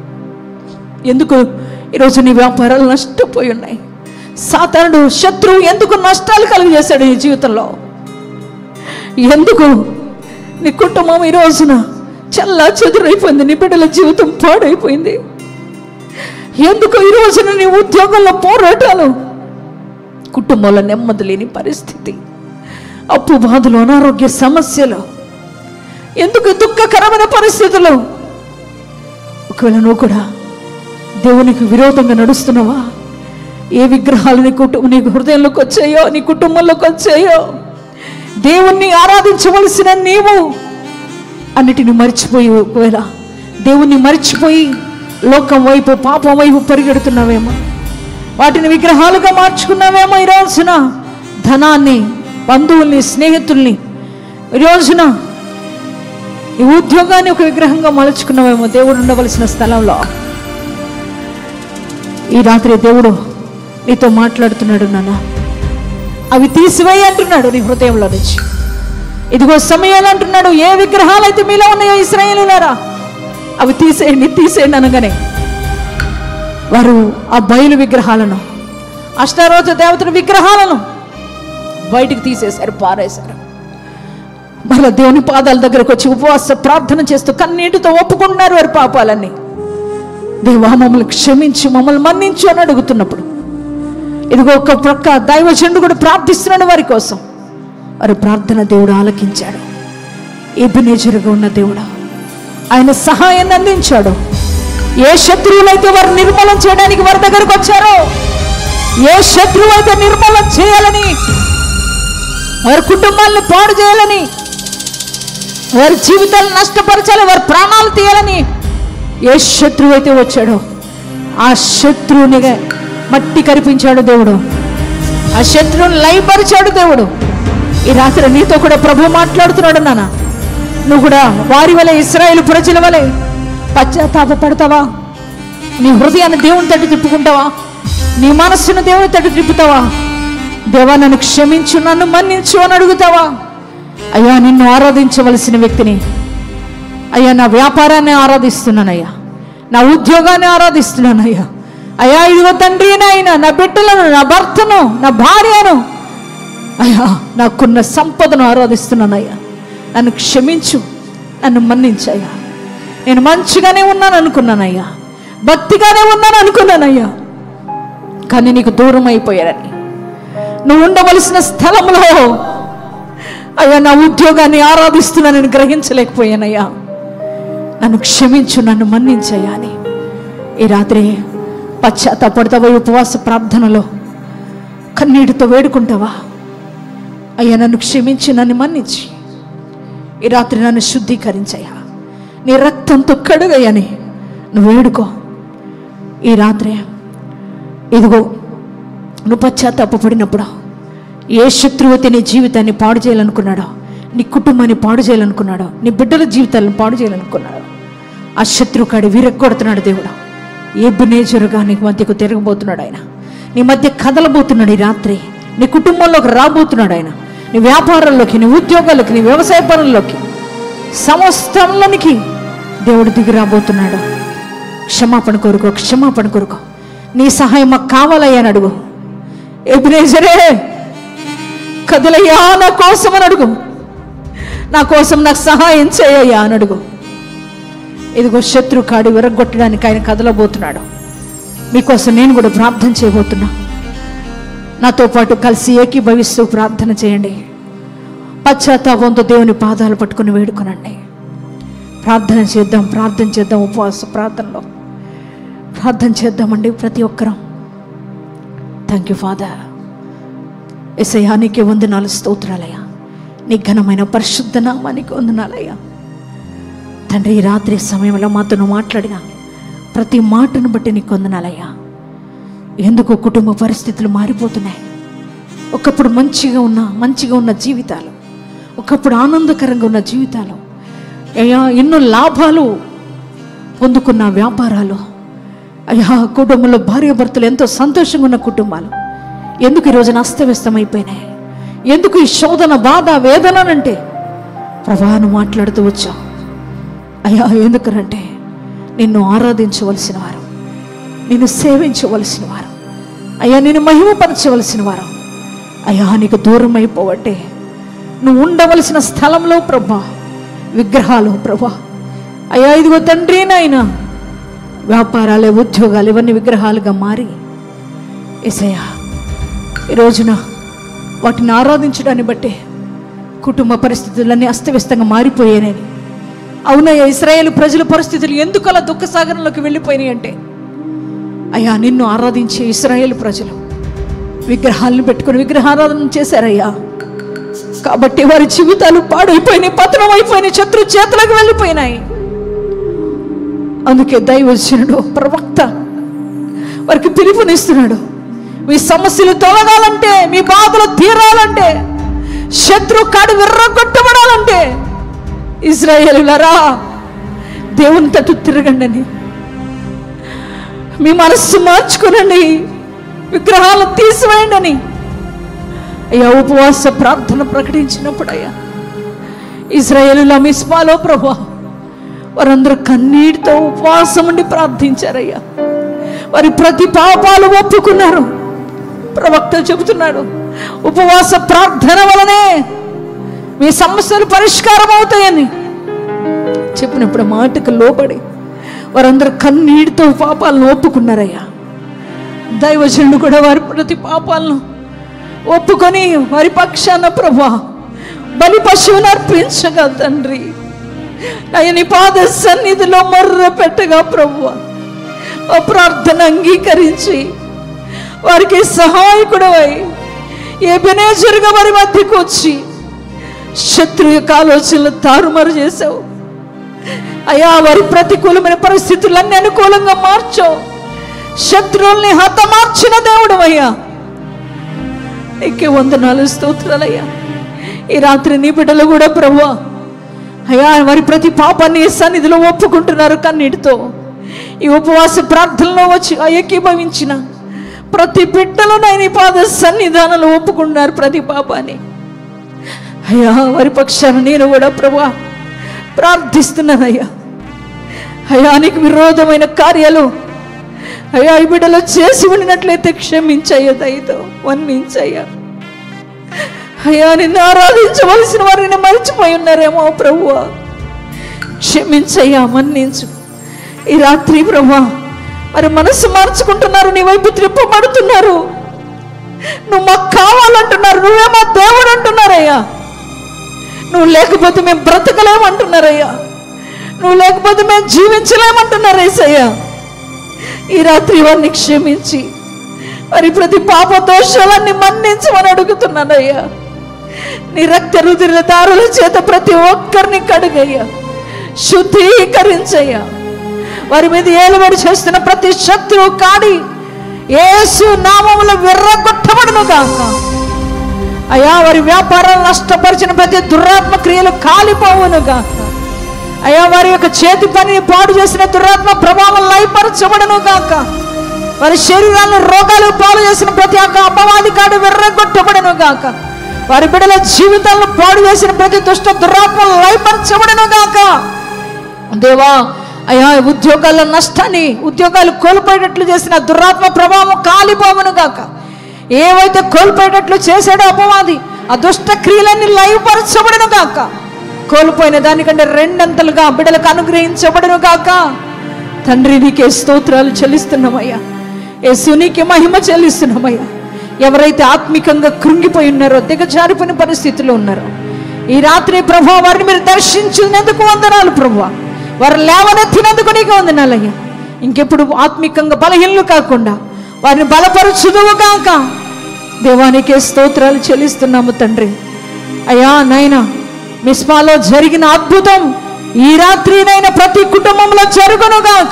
ఎందుకు ఈరోజు నీ వ్యాపారాలు నష్టపోయి ఉన్నాయి సాతానుడు శత్రువు ఎందుకు నష్టాలు కలుగజేశాడు నీ జీవితంలో ఎందుకు నీ కుటుంబం ఈ రోజున చల్లా చెదురైపోయింది నీ బిడ్డల జీవితం పాడైపోయింది ఎందుకు ఈ రోజున నీ ఉద్యోగంలో పోరాటాలు కుటుంబంలో నెమ్మది లేని పరిస్థితి అప్పు బాధలు అనారోగ్య సమస్యలు ఎందుకు దుఃఖకరమైన పరిస్థితులు ఒకవేళ నువ్వు కూడా దేవునికి విరోధంగా నడుస్తున్నావా ఏ విగ్రహాలు నీ కుటుంబం నీ హృదయంలోకి వచ్చాయో నీ కుటుంబంలోకి వచ్చాయో దేవుణ్ణి ఆరాధించవలసిన నీవు అన్నిటిని మర్చిపోయి ఒకవేళ దేవుణ్ణి మర్చిపోయి లోకం వైపు పాపం వైపు పరిగెడుతున్నావేమో వాటిని విగ్రహాలుగా మార్చుకున్నావేమో ఈ రోజున ధనాన్ని బంధువుల్ని స్నేహితుల్ని ఈ రోజున ఈ ఉద్యోగాన్ని ఒక విగ్రహంగా మలుచుకున్నావేమో దేవుడు ఉండవలసిన స్థలంలో ఈ రాత్రి దేవుడు నీతో మాట్లాడుతున్నాడు నాన్న అవి తీసివేయి అంటున్నాడు నీ హృదయంలో నుంచి ఇదిగో సమయాలు అంటున్నాడు ఏ విగ్రహాలు అయితే మీలో ఉన్నాయో ఇస్రాయేలులారా అవి తీసేయండి తీసేయండి అనగానే వారు ఆ బయలు విగ్రహాలను అష్టారోజు దేవతల విగ్రహాలను బయటికి తీసేశారు పారేశారు మళ్ళీ దేవుని పాదాల దగ్గరకు వచ్చి ఉపవాస ప్రార్థన చేస్తూ కన్నీటితో ఒప్పుకుంటున్నారు వారి పాపాలన్నీ దేవా మమ్మల్ని క్షమించి మమ్మల్ని మన్నించు అని అడుగుతున్నప్పుడు ఇదిగో ఒక ప్రక్క దైవజనుడు కూడా ప్రార్థిస్తున్నాడు వారి కోసం వారి ప్రార్థన దేవుడు ఆలకించాడు ఎబినేజరుగా ఉన్న దేవుడు ఆయన సహాయాన్ని అందించాడు ఏ శత్రువులైతే వారు నిర్మూలన చేయడానికి వారి దగ్గరకు వచ్చారో ఏ శత్రువు అయితే నిర్మూలన చేయాలని వారి కుటుంబాలను పాడు చేయాలని వారి జీవితాలను నష్టపరచాలి వారి ప్రాణాలు తీయాలని ఏ శత్రువు అయితే వచ్చాడో ఆ శత్రువుని మట్టి కరిపించాడు దేవుడు ఆ శత్రువుని లయపరిచాడు దేవుడు ఈ రాత్రి నీతో కూడా ప్రభు మాట్లాడుతున్నాడు నాన్న నువ్వు కూడా వారి వలె ఇస్రాయేల్ ప్రజల వలె పశ్చాత్తాప పడతావా నీ హృదయాన్ని దేవుని తట్టు తిప్పుకుంటావా నీ మనస్సును దేవుని తట్టు తిప్పుతావా దేవా నన్ను క్షమించు నన్ను మన్నించు అని అడుగుతావా అయ్యా నిన్ను ఆరాధించవలసిన వ్యక్తిని అయ్యా నా వ్యాపారాన్ని ఆరాధిస్తున్నానయ్యా నా ఉద్యోగాన్ని ఆరాధిస్తున్నానయ్యా అయ్యా ఇదిగో తండ్రి నాయన నా బిడ్డలను నా భర్తను నా భార్యను అయ్యా నాకున్న సంపదను ఆరాధిస్తున్నానయ్యా నన్ను క్షమించు నన్ను మన్నించయ్యా నేను మంచిగానే ఉన్నాను అనుకున్నానయ్యా భక్తిగానే ఉన్నాను అనుకున్నానయ్యా కానీ నీకు దూరం అయిపోయానని నువ్వు ఉండవలసిన స్థలంలో అయ్యా నా ఉద్యోగాన్ని ఆరాధిస్తున్నానని గ్రహించలేకపోయానయ్యా నన్ను క్షమించు నన్ను మన్నించయ్యా అని ఈ రాత్రి పశ్చాత్తాపడతావా ఈ ఉపవాస ప్రార్థనలో కన్నీటితో వేడుకుంటావా అయ్యా నన్ను క్షమించి నన్ను మన్నించి ఈ రాత్రి నన్ను శుద్ధీకరించయ్యా నీ రక్తంతో కడుగయ్యని నువ్వు వేడుకో ఈ రాత్రి ఇదిగో నువ్వు పశ్చాత్తాపడినప్పుడు ఏ శత్రువు అయితే నీ జీవితాన్ని పాడు చేయాలనుకున్నాడో నీ కుటుంబాన్ని పాడు చేయాలనుకున్నాడో నీ బిడ్డల జీవితాలను పాడు చేయాలనుకున్నాడో ఆ శత్రువు కాడి విరగొడుతున్నాడు దేవుడు ఏ బునేజరుగా నీ మధ్యకు తిరగబోతున్నాడు ఆయన నీ మధ్య కదలబోతున్నాడు ఈ రాత్రి నీ కుటుంబంలోకి రాబోతున్నాడు ఆయన నీ వ్యాపారంలోకి నీ ఉద్యోగాలకి నీ వ్యవసాయ పనుల్లోకి సమస్తంలోనికి దేవుడు దిగి రాబోతున్నాడు క్షమాపణ కోరుకో క్షమాపణ కోరుకో నీ సహాయం మాకు కావాలయ్యా అని అడుగు ఎబ్రేజరే కదులయ్యా నా కోసం అని అడుగు నా కోసం నాకు సహాయం చేయయ్యా అని అడుగు ఇదిగో శత్రు కాడి విరగొట్టడానికి ఆయన కదలబోతున్నాడు మీకోసం నేను కూడా ప్రార్థన చేయబోతున్నా నాతో పాటు కలిసి ఏకీభవిస్తూ ప్రార్థన చేయండి పశ్చాత్తాపంతో దేవుని పాదాలు పట్టుకుని వేడుకొనండి ప్రార్థన చేద్దాం ప్రార్థన చేద్దాం ఉపవాస ప్రార్థనలో ప్రార్థన చేద్దామండి ప్రతి ఒక్కరం థ్యాంక్ యూ ఫాదర్ ఎసయ్యా నీకే వందనాలు స్తోత్రాలయ్యా నీ ఘనమైన పరిశుద్ధ నామానికి వందనాలయ్యా తండ్రి ఈ రాత్రి సమయంలో మాతో నువ్వు మాట్లాడిన ప్రతి మాటను బట్టి నీకు వందనాలయ్యా ఎందుకు కుటుంబ పరిస్థితులు మారిపోతున్నాయి ఒకప్పుడు మంచిగా ఉన్న మంచిగా ఉన్న జీవితాలు ఒకప్పుడు ఆనందకరంగా ఉన్న జీవితాలు అయ్యా ఎన్నో లాభాలు పొందుకున్న వ్యాపారాలు అయ్యా కుటుంబంలో భార్యాభర్తలు ఎంతో సంతోషంగా ఉన్న కుటుంబాలు ఎందుకు ఈరోజు అస్తవ్యస్తమైపోయినాయి ఎందుకు ఈ శోధన బాధ వేదన అంటే ప్రభాను మాట్లాడుతూ వచ్చావు అయ్యా ఎందుకనంటే నిన్ను ఆరాధించవలసిన వారు నిన్ను సేవించవలసిన వారు అయ్యా నిన్ను మహిమపరచవలసిన వారు అయ్యా నీకు దూరం అయిపోవట్టే నువ్వు ఉండవలసిన స్థలంలో ప్రభా విగ్రహాలు ప్రభా అయ్యా ఇదిగో తండ్రి నాయన వ్యాపారాలు ఉద్యోగాలు ఇవన్నీ విగ్రహాలుగా మారి ఎసయ్యా ఈ రోజున వాటిని ఆరాధించడాన్ని బట్టి కుటుంబ పరిస్థితులన్నీ అస్తవ్యస్తంగా మారిపోయానని అవునయ్యా ఇస్రాయేల్ ప్రజల పరిస్థితులు ఎందుకు అలా దుఃఖ సాగరంలోకి వెళ్ళిపోయినాయి అంటే అయ్యా నిన్ను ఆరాధించే ఇస్రాయేల్ ప్రజలు విగ్రహాలను పెట్టుకుని విగ్రహారాధన చేశారయ్యా కాబట్టి వారి జీవితాలు పాడైపోయినాయి పతనం అయిపోయినాయి శత్రు చేతులకు వెళ్ళిపోయినాయి అందుకే దైవజనుడు ప్రవక్త వారికి పిలుపునిస్తున్నాడు మీ సమస్యలు తొలగాలంటే మీ బాధలు తీరాలంటే శత్రు కాడు విర్రగొట్టబడాలంటే ఇజ్రాయేలులరా దేవుని తట్టు తిరగండి మీ మనస్సు మార్చుకునండి విగ్రహాలు తీసివేయండి అని అయ్యా ఉపవాస ప్రార్థన ప్రకటించినప్పుడు అయ్యా ఇజ్రాయేలుల మిస్పాలో ప్రభా వారందరూ కన్నీటితో ఉపవాసం ఉండి ప్రార్థించారయ్యా వారి ప్రతి పాపాలు ఒప్పుకున్నారు ప్రవక్త చెబుతున్నాడు ఉపవాస ప్రార్థన వలనే మీ సమస్యలు పరిష్కారం అవుతాయని చెప్పినప్పుడు ఆ మాటకు లోబడి వారందరూ కన్నీటితో పాపాలను ఒప్పుకున్నారయ్యా దైవజనుడు కూడా వారి ప్రతి పాపాలను ఒప్పుకొని వారి పక్షాన ప్రభా బలి పశువుని అర్పించగా తండ్రి అయ్య నీ పాద సన్నిధిలో మర్ర పెట్టగా ప్రభు ఆ ప్రార్థన అంగీకరించి వారికి సహాయకుడవై ఏ బెనేజరుగా వారి మధ్యకు వచ్చి శత్రు యొక్క ఆలోచనలు తారుమారు చేశావు అయ్యా వారి ప్రతికూలమైన పరిస్థితులన్నీ అనుకూలంగా మార్చావు శత్రువుల్ని హతమార్చిన దేవుడు అయ్యా నీకే వందనాలు స్తోత్రాలయ్యా ఈ రాత్రి నీ బిడ్డలు కూడా ప్రభు అయ్యా వారి ప్రతి పాపాన్ని ఈ సన్నిధిలో ఒప్పుకుంటున్నారు కన్నీటితో ఈ ఉపవాస ప్రార్థనలో వచ్చి ఏకీభవించిన ప్రతి బిడ్డలో నేను ఈ పాద సన్నిధానంలో ఒప్పుకుంటున్నారు ప్రతి పాపాన్ని అయ్యా వారి పక్షాన నేను కూడా ప్రభా ప్రార్థిస్తున్నానయ్యా అయ్యా నీకు విరోధమైన కార్యాలు అయ్యా ఈ బిడ్డలో చేసి ఉండినట్లయితే క్షమించయ్యా దయతో మన్నించయ్యా అయ్యా నిన్ను ఆరాధించవలసిన వారిని మర్చిపోయి ఉన్నారేమో ప్రభు క్షమించయ్యా మన్నించు ఈ రాత్రి ప్రభా మరి మనసు మార్చుకుంటున్నారు నీ వైపు త్రిప్పబడుతున్నారు నువ్వు మాకు కావాలంటున్నారు నువ్వే మా దేవుడు అంటున్నారయ్యా నువ్వు లేకపోతే మేము బ్రతకలేమంటున్నారయ్యా నువ్వు లేకపోతే మేము జీవించలేమంటున్నారు ఏసయ్యా ఈ రాత్రి వారిని క్షమించి మరి ప్రతి పాప దోషాలన్నీ మన్నించమని అడుగుతున్నానయ్యా నీ రక్త రుదిర దారుల చేత ప్రతి ఒక్కరిని కడుగయ్యా శుద్ధీకరించయ్యా వారి మీద ఏలుబడి చేస్తున్న ప్రతి శత్రువు కాడి యేసు నామములో విర్రగొట్టబడును గాక అయ్యా వారి వ్యాపారాలు నష్టపరిచిన ప్రతి దురాత్మ క్రియలు కాలిపోవును గాక అయ్యా వారి యొక్క చేతి పనిని పాడు చేసిన దురాత్మ ప్రభావం లయపరచబడును గాక వారి శరీరాలను రోగాలు పాలు చేసిన ప్రతి ఒక్క అపవాది కాడు విర్రగొట్టబడును గాక వారి బిడ్డల జీవితాలను పాడు చేసిన ప్రతి దుష్ట దురాత్మలు లయపరచబడును గాక దేవా అయ్యా ఉద్యోగాల నష్టాన్ని ఉద్యోగాలు కోల్పోయేటట్లు చేసిన దురాత్మ ప్రభావం కాలిపోవను గాక ఏవైతే కోల్పోయేటట్లు చేశాడో అపవాది ఆ దుష్ట క్రియలన్నీ లయపరచబడును గాక కోల్పోయిన దానికంటే రెండంతలుగా బిడ్డలకు అనుగ్రహించబడును గాక తండ్రి నీకే స్తోత్రాలు చెల్లిస్తున్నామయ్యా యేసు నీకే మహిమ చెల్లిస్తున్నామయ్యా ఎవరైతే ఆత్మికంగా కృంగిపోయి ఉన్నారో దిగజారిపోయిన పరిస్థితిలో ఉన్నారో ఈ రాత్రి ప్రభా వారిని మీరు దర్శించినందుకు వందనాలు ప్రభా వారు లేవనెత్తినందుకు నీకు వందనాలయ్యా ఇంకెప్పుడు ఆత్మికంగా బలహీనలు కాకుండా వారిని బలపరచుదువు కాక దేవానికే స్తోత్రాలు చెల్లిస్తున్నాము తండ్రి అయ్యా నాయనా మిస్మాలో జరిగిన అద్భుతం ఈ రాత్రినైనా ప్రతి కుటుంబంలో జరుగునుగాక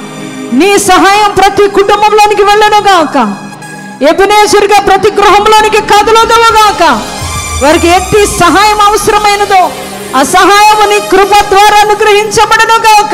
నీ సహాయం ప్రతి కుటుంబంలోనికి వెళ్ళనుగాక ఎబినేశ్వరిగా ప్రతి గృహంలోనికి కదులుదవుగాక వారికి ఎట్టి సహాయం అవసరమైనదో ఆ సహాయము నీ కృప ద్వారా అనుగ్రహించబడనుగాక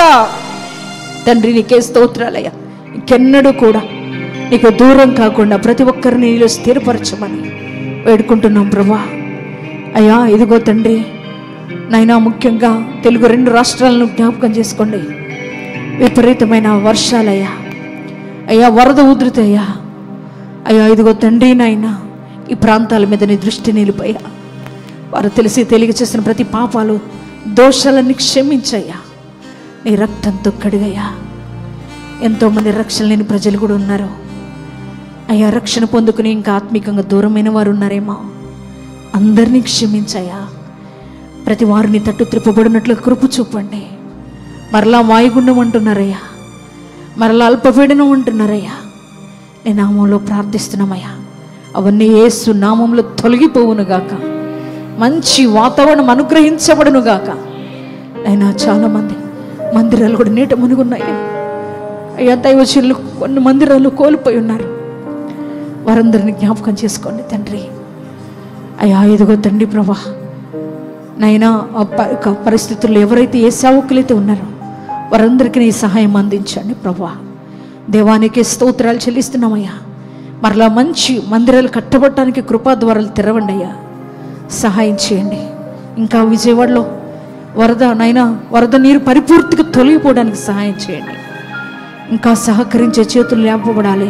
తండ్రి నీకే స్తోత్రాలయ్యా ఇంకెన్నడూ కూడా నీకు దూరం కాకుండా ప్రతి ఒక్కరిని నీలో స్థిరపరచమని వేడుకుంటున్నాం ప్రభా అయ్యా ఇదిగో తండ్రి నైనా ముఖ్యంగా తెలుగు రెండు రాష్ట్రాలను జ్ఞాపకం చేసుకోండి విపరీతమైన వర్షాలయ్యా అయ్యా వరద ఉధృతి అయ్యా అయ్యా ఇదిగో తండ్రి నాయనా ఈ ప్రాంతాల మీద నీ దృష్టి నిలిపయ్యా వారు తెలిసి తెలియ చేసిన ప్రతి పాపాలు దోషాలన్నీ క్షమించయ్యా నీ రక్తంతో కడిగయ్యా ఎంతోమంది రక్షణ లేని ప్రజలు కూడా ఉన్నారు అయ్యా రక్షణ పొందుకుని ఇంకా ఆత్మికంగా దూరమైన వారు ఉన్నారేమో అందరినీ క్షమించయ్యా ప్రతి వారిని తట్టు త్రిప్పబడినట్లు కృప చూపండి మరలా వాయుగుండం అంటున్నారయ్యా మరలా అల్పపీడనం అంటున్నారయ్యా నీ నామంలో ప్రార్థిస్తున్నామయ్యా అవన్నీ ఏసు నామంలో తొలగిపోవునుగాక మంచి వాతావరణం అనుగ్రహించబడునుగాక అయినా చాలామంది మందిరాలు కూడా నీట మునుగున్నాయి అయ్యా దైవచనులు కొన్ని మందిరాలు కోల్పోయి ఉన్నారు వారందరిని జ్ఞాపకం చేసుకోండి తండ్రి అయ్యా ఇదిగో తండ్రి ప్రభా నైనా ఆ ప- క- పరిస్థితుల్లో ఎవరైతే ఏ సేవకులైతే ఉన్నారో వారందరికీ నీ సహాయం అందించండి ప్రభా దేవానికి స్తోత్రాలు చెల్లిస్తున్నామయ్యా మరలా మంచి మందిరాలు కట్టబట్టడానికి కృపా ద్వారాలు తెరవండి అయ్యా సహాయం చేయండి ఇంకా విజయవాడలో వరద నైనా వరద నీరు పరిపూర్తిగా తొలగిపోవడానికి సహాయం చేయండి ఇంకా సహకరించే చేతులు లేపబడాలి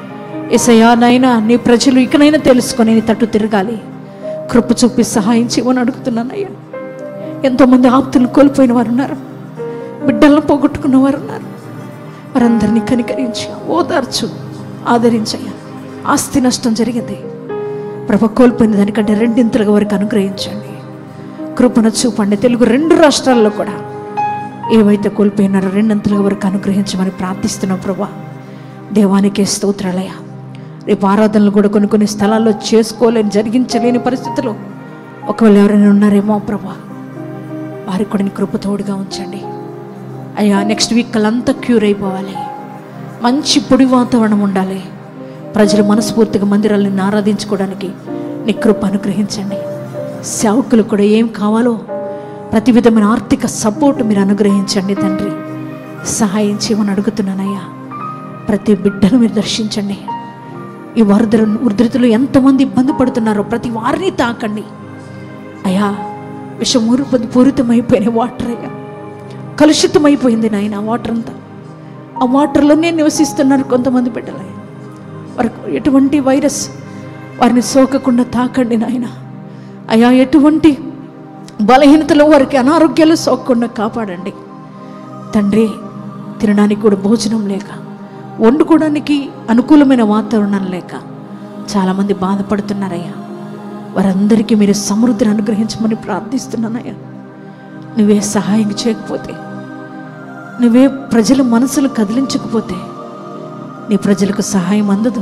ఎసయా నైనా నీ ప్రజలు ఇకనైనా తెలుసుకొని నీ తట్టు తిరగాలి కృప చూపి సహాయం చేయమని అడుగుతున్నానయ్యా ఎంతోమంది ఆప్తులు కోల్పోయిన వారు ఉన్నారు బిడ్డలను పోగొట్టుకున్న వారు ఉన్నారు వారందరినీ కనికరించి ఓదార్చు ఆదరించయ్యా ఆస్తి నష్టం జరిగింది ప్రభ కోల్పోయిన దానికంటే రెండింతలుగా వారికి అనుగ్రహించండి కృపను చూపండి తెలుగు రెండు రాష్ట్రాల్లో కూడా ఏవైతే కోల్పోయినారో రెండంతలుగా వారికి అనుగ్రహించమని ప్రార్థిస్తున్నాం ప్రభా దేవానికే స్తోత్రాలయ రేపు ఆరాధనలు కూడా కొన్ని కొన్ని స్థలాల్లో చేసుకోలేని జరిగించలేని పరిస్థితులు ఒకవేళ ఎవరైనా ఉన్నారేమో ప్రభా వారికి కూడా నీ కృప తోడుగా ఉంచండి అయ్యా నెక్స్ట్ వీక్ కల్లంతా క్యూర్ అయిపోవాలి మంచి పొడి వాతావరణం ఉండాలి ప్రజలు మనస్ఫూర్తిగా మందిరాలను ఆరాధించుకోవడానికి నీ కృప అనుగ్రహించండి సేవకులు కూడా ఏం కావాలో ప్రతి విధమైన ఆర్థిక సపోర్ట్ మీరు అనుగ్రహించండి తండ్రి సహాయం చేయమని అడుగుతున్నానయ్యా ప్రతి బిడ్డను మీరు దర్శించండి ఈ వరద ఉధృతిలో ఎంతమంది ఇబ్బంది పడుతున్నారో ప్రతి వారిని తాకండి అయ్యా విషమూరు పూరితమైపోయిన వాటర్ అయ్యా కలుషితమైపోయింది నాయన వాటర్ అంతా ఆ వాటర్లోనే నివసిస్తున్నారు కొంతమంది బిడ్డలు వారికి ఎటువంటి వైరస్ వారిని సోకకుండా తాకండి నాయన అయ్యా ఎటువంటి బలహీనతలో వారికి అనారోగ్యాలు సోకకుండా కాపాడండి తండ్రి తినడానికి కూడా భోజనం లేక వండుకోవడానికి అనుకూలమైన వాతావరణం లేక చాలామంది బాధపడుతున్నారయ్యా వారందరికీ మీరు సమృద్ధిని అనుగ్రహించమని ప్రార్థిస్తున్నానయ్యా నువ్వే సహాయం చేయకపోతే నువ్వే ప్రజల మనసులు కదిలించకపోతే నీ ప్రజలకు సహాయం అందదు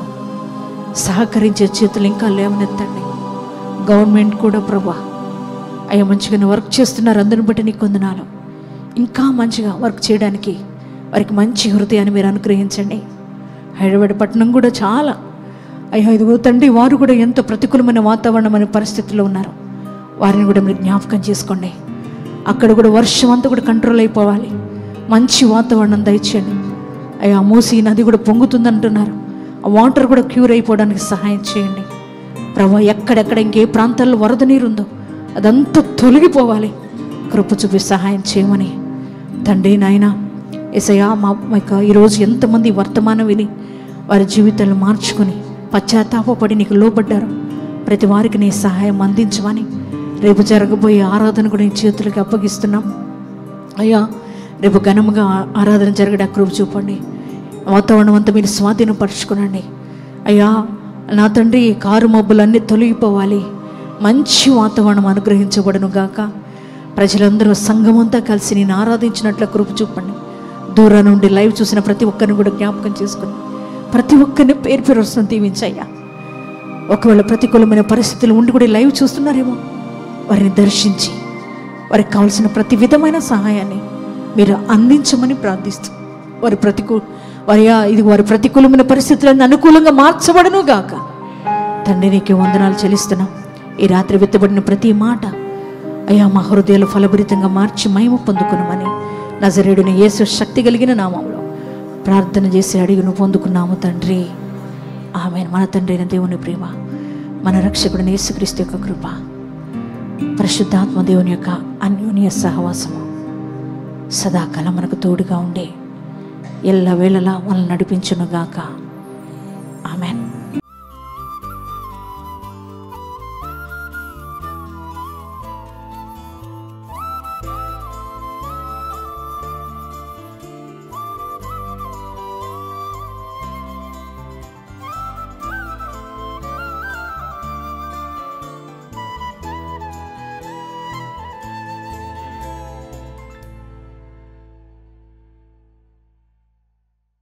సహకరించే చేతులు ఇంకా లేవనెత్తండి గవర్నమెంట్ కూడా ప్రభా అయ్యా మంచిగానే వర్క్ చేస్తున్నారు అందరిని బట్టి నీకు కొందనాలు ఇంకా మంచిగా వర్క్ చేయడానికి వారికి మంచి హృదయాన్ని మీరు అనుగ్రహించండి హైదరాబాద్ పట్టణం కూడా చాలా అయ్యా ఇదిగో తండ్రి వారు కూడా ఎంతో ప్రతికూలమైన వాతావరణం అనే పరిస్థితిలో ఉన్నారు వారిని కూడా మీరు జ్ఞాపకం చేసుకోండి అక్కడ కూడా వర్షం అంతా కూడా కంట్రోల్ అయిపోవాలి మంచి వాతావరణం దయచేయండి అయ్యా మూసి నది కూడా పొంగుతుందంటున్నారు ఆ వాటర్ కూడా క్యూర్ అయిపోవడానికి సహాయం చేయండి ప్రభా ఎక్కడెక్కడ ఇంకే ప్రాంతాల్లో వరద నీరు ఉందో అదంతా తొలగిపోవాలి కృప చూపి సహాయం చేయమని తండ్రి నాయన ఎసయా మా మా యొక్క ఈరోజు ఎంతమంది వర్తమానం విని వారి జీవితాలు మార్చుకొని పశ్చాత్తాపడి నీకు లోబడ్డారు ప్రతి వారికి నీ సహాయం అందించమని రేపు జరగబోయే ఆరాధన కూడా నీ చేతులకు అప్పగిస్తున్నాం అయ్యా రేపు ఘనముగా ఆ- ఆరాధన జరగడా కృప చూపండి వాతావరణం అంతా మీరు స్వాధీనపరచుకునండి అయ్యా నా తండ్రి ఈ కారు మబ్బులన్నీ తొలగిపోవాలి మంచి వాతావరణం అనుగ్రహించబడను గాక ప్రజలందరూ సంఘమంతా కలిసి నేను ఆరాధించినట్లు కృప చూపండి దూరం నుండి లైవ్ చూసిన ప్రతి ఒక్కరిని కూడా జ్ఞాపకం చేసుకుని ప్రతి ఒక్కరిని పేరు పేరు వస్తుంది దీవించయ్యా ఒకవేళ ప్రతికూలమైన పరిస్థితులు ఉండి కూడా ఈ లైవ్ చూస్తున్నారేమో వారిని దర్శించి వారికి కావాల్సిన ప్రతి విధమైన సహాయాన్ని మీరు అందించమని ప్రార్థిస్తూ వారి ప్రతికూ వారి ఇది వారి ప్రతికూలమైన పరిస్థితులను అనుకూలంగా మార్చబడను గాక తండ్రి నీకు వందనాలు చెల్లిస్తున్నాం ఈ రాత్రి విత్తబడిన ప్రతి మాట అయ్యా మా హృదయాలు ఫలభరితంగా మార్చి మహిమ పొందుకున్నామని నజరేడుని యేసు శక్తి కలిగిన నామంలో ప్రార్థన చేసి అడిగిను పొందుకున్నాము తండ్రి ఆమె మన తండ్రి అయిన దేవుని ప్రేమ మన రక్షకుడిని యేసుక్రీస్తు యొక్క కృప పరిశుద్ధాత్మ దేవుని యొక్క అన్యోన్య సహవాసము సదాకాలం మనకు తోడుగా ఉండి ఎల్ల వేళలా మనల్ని నడిపించునుగాక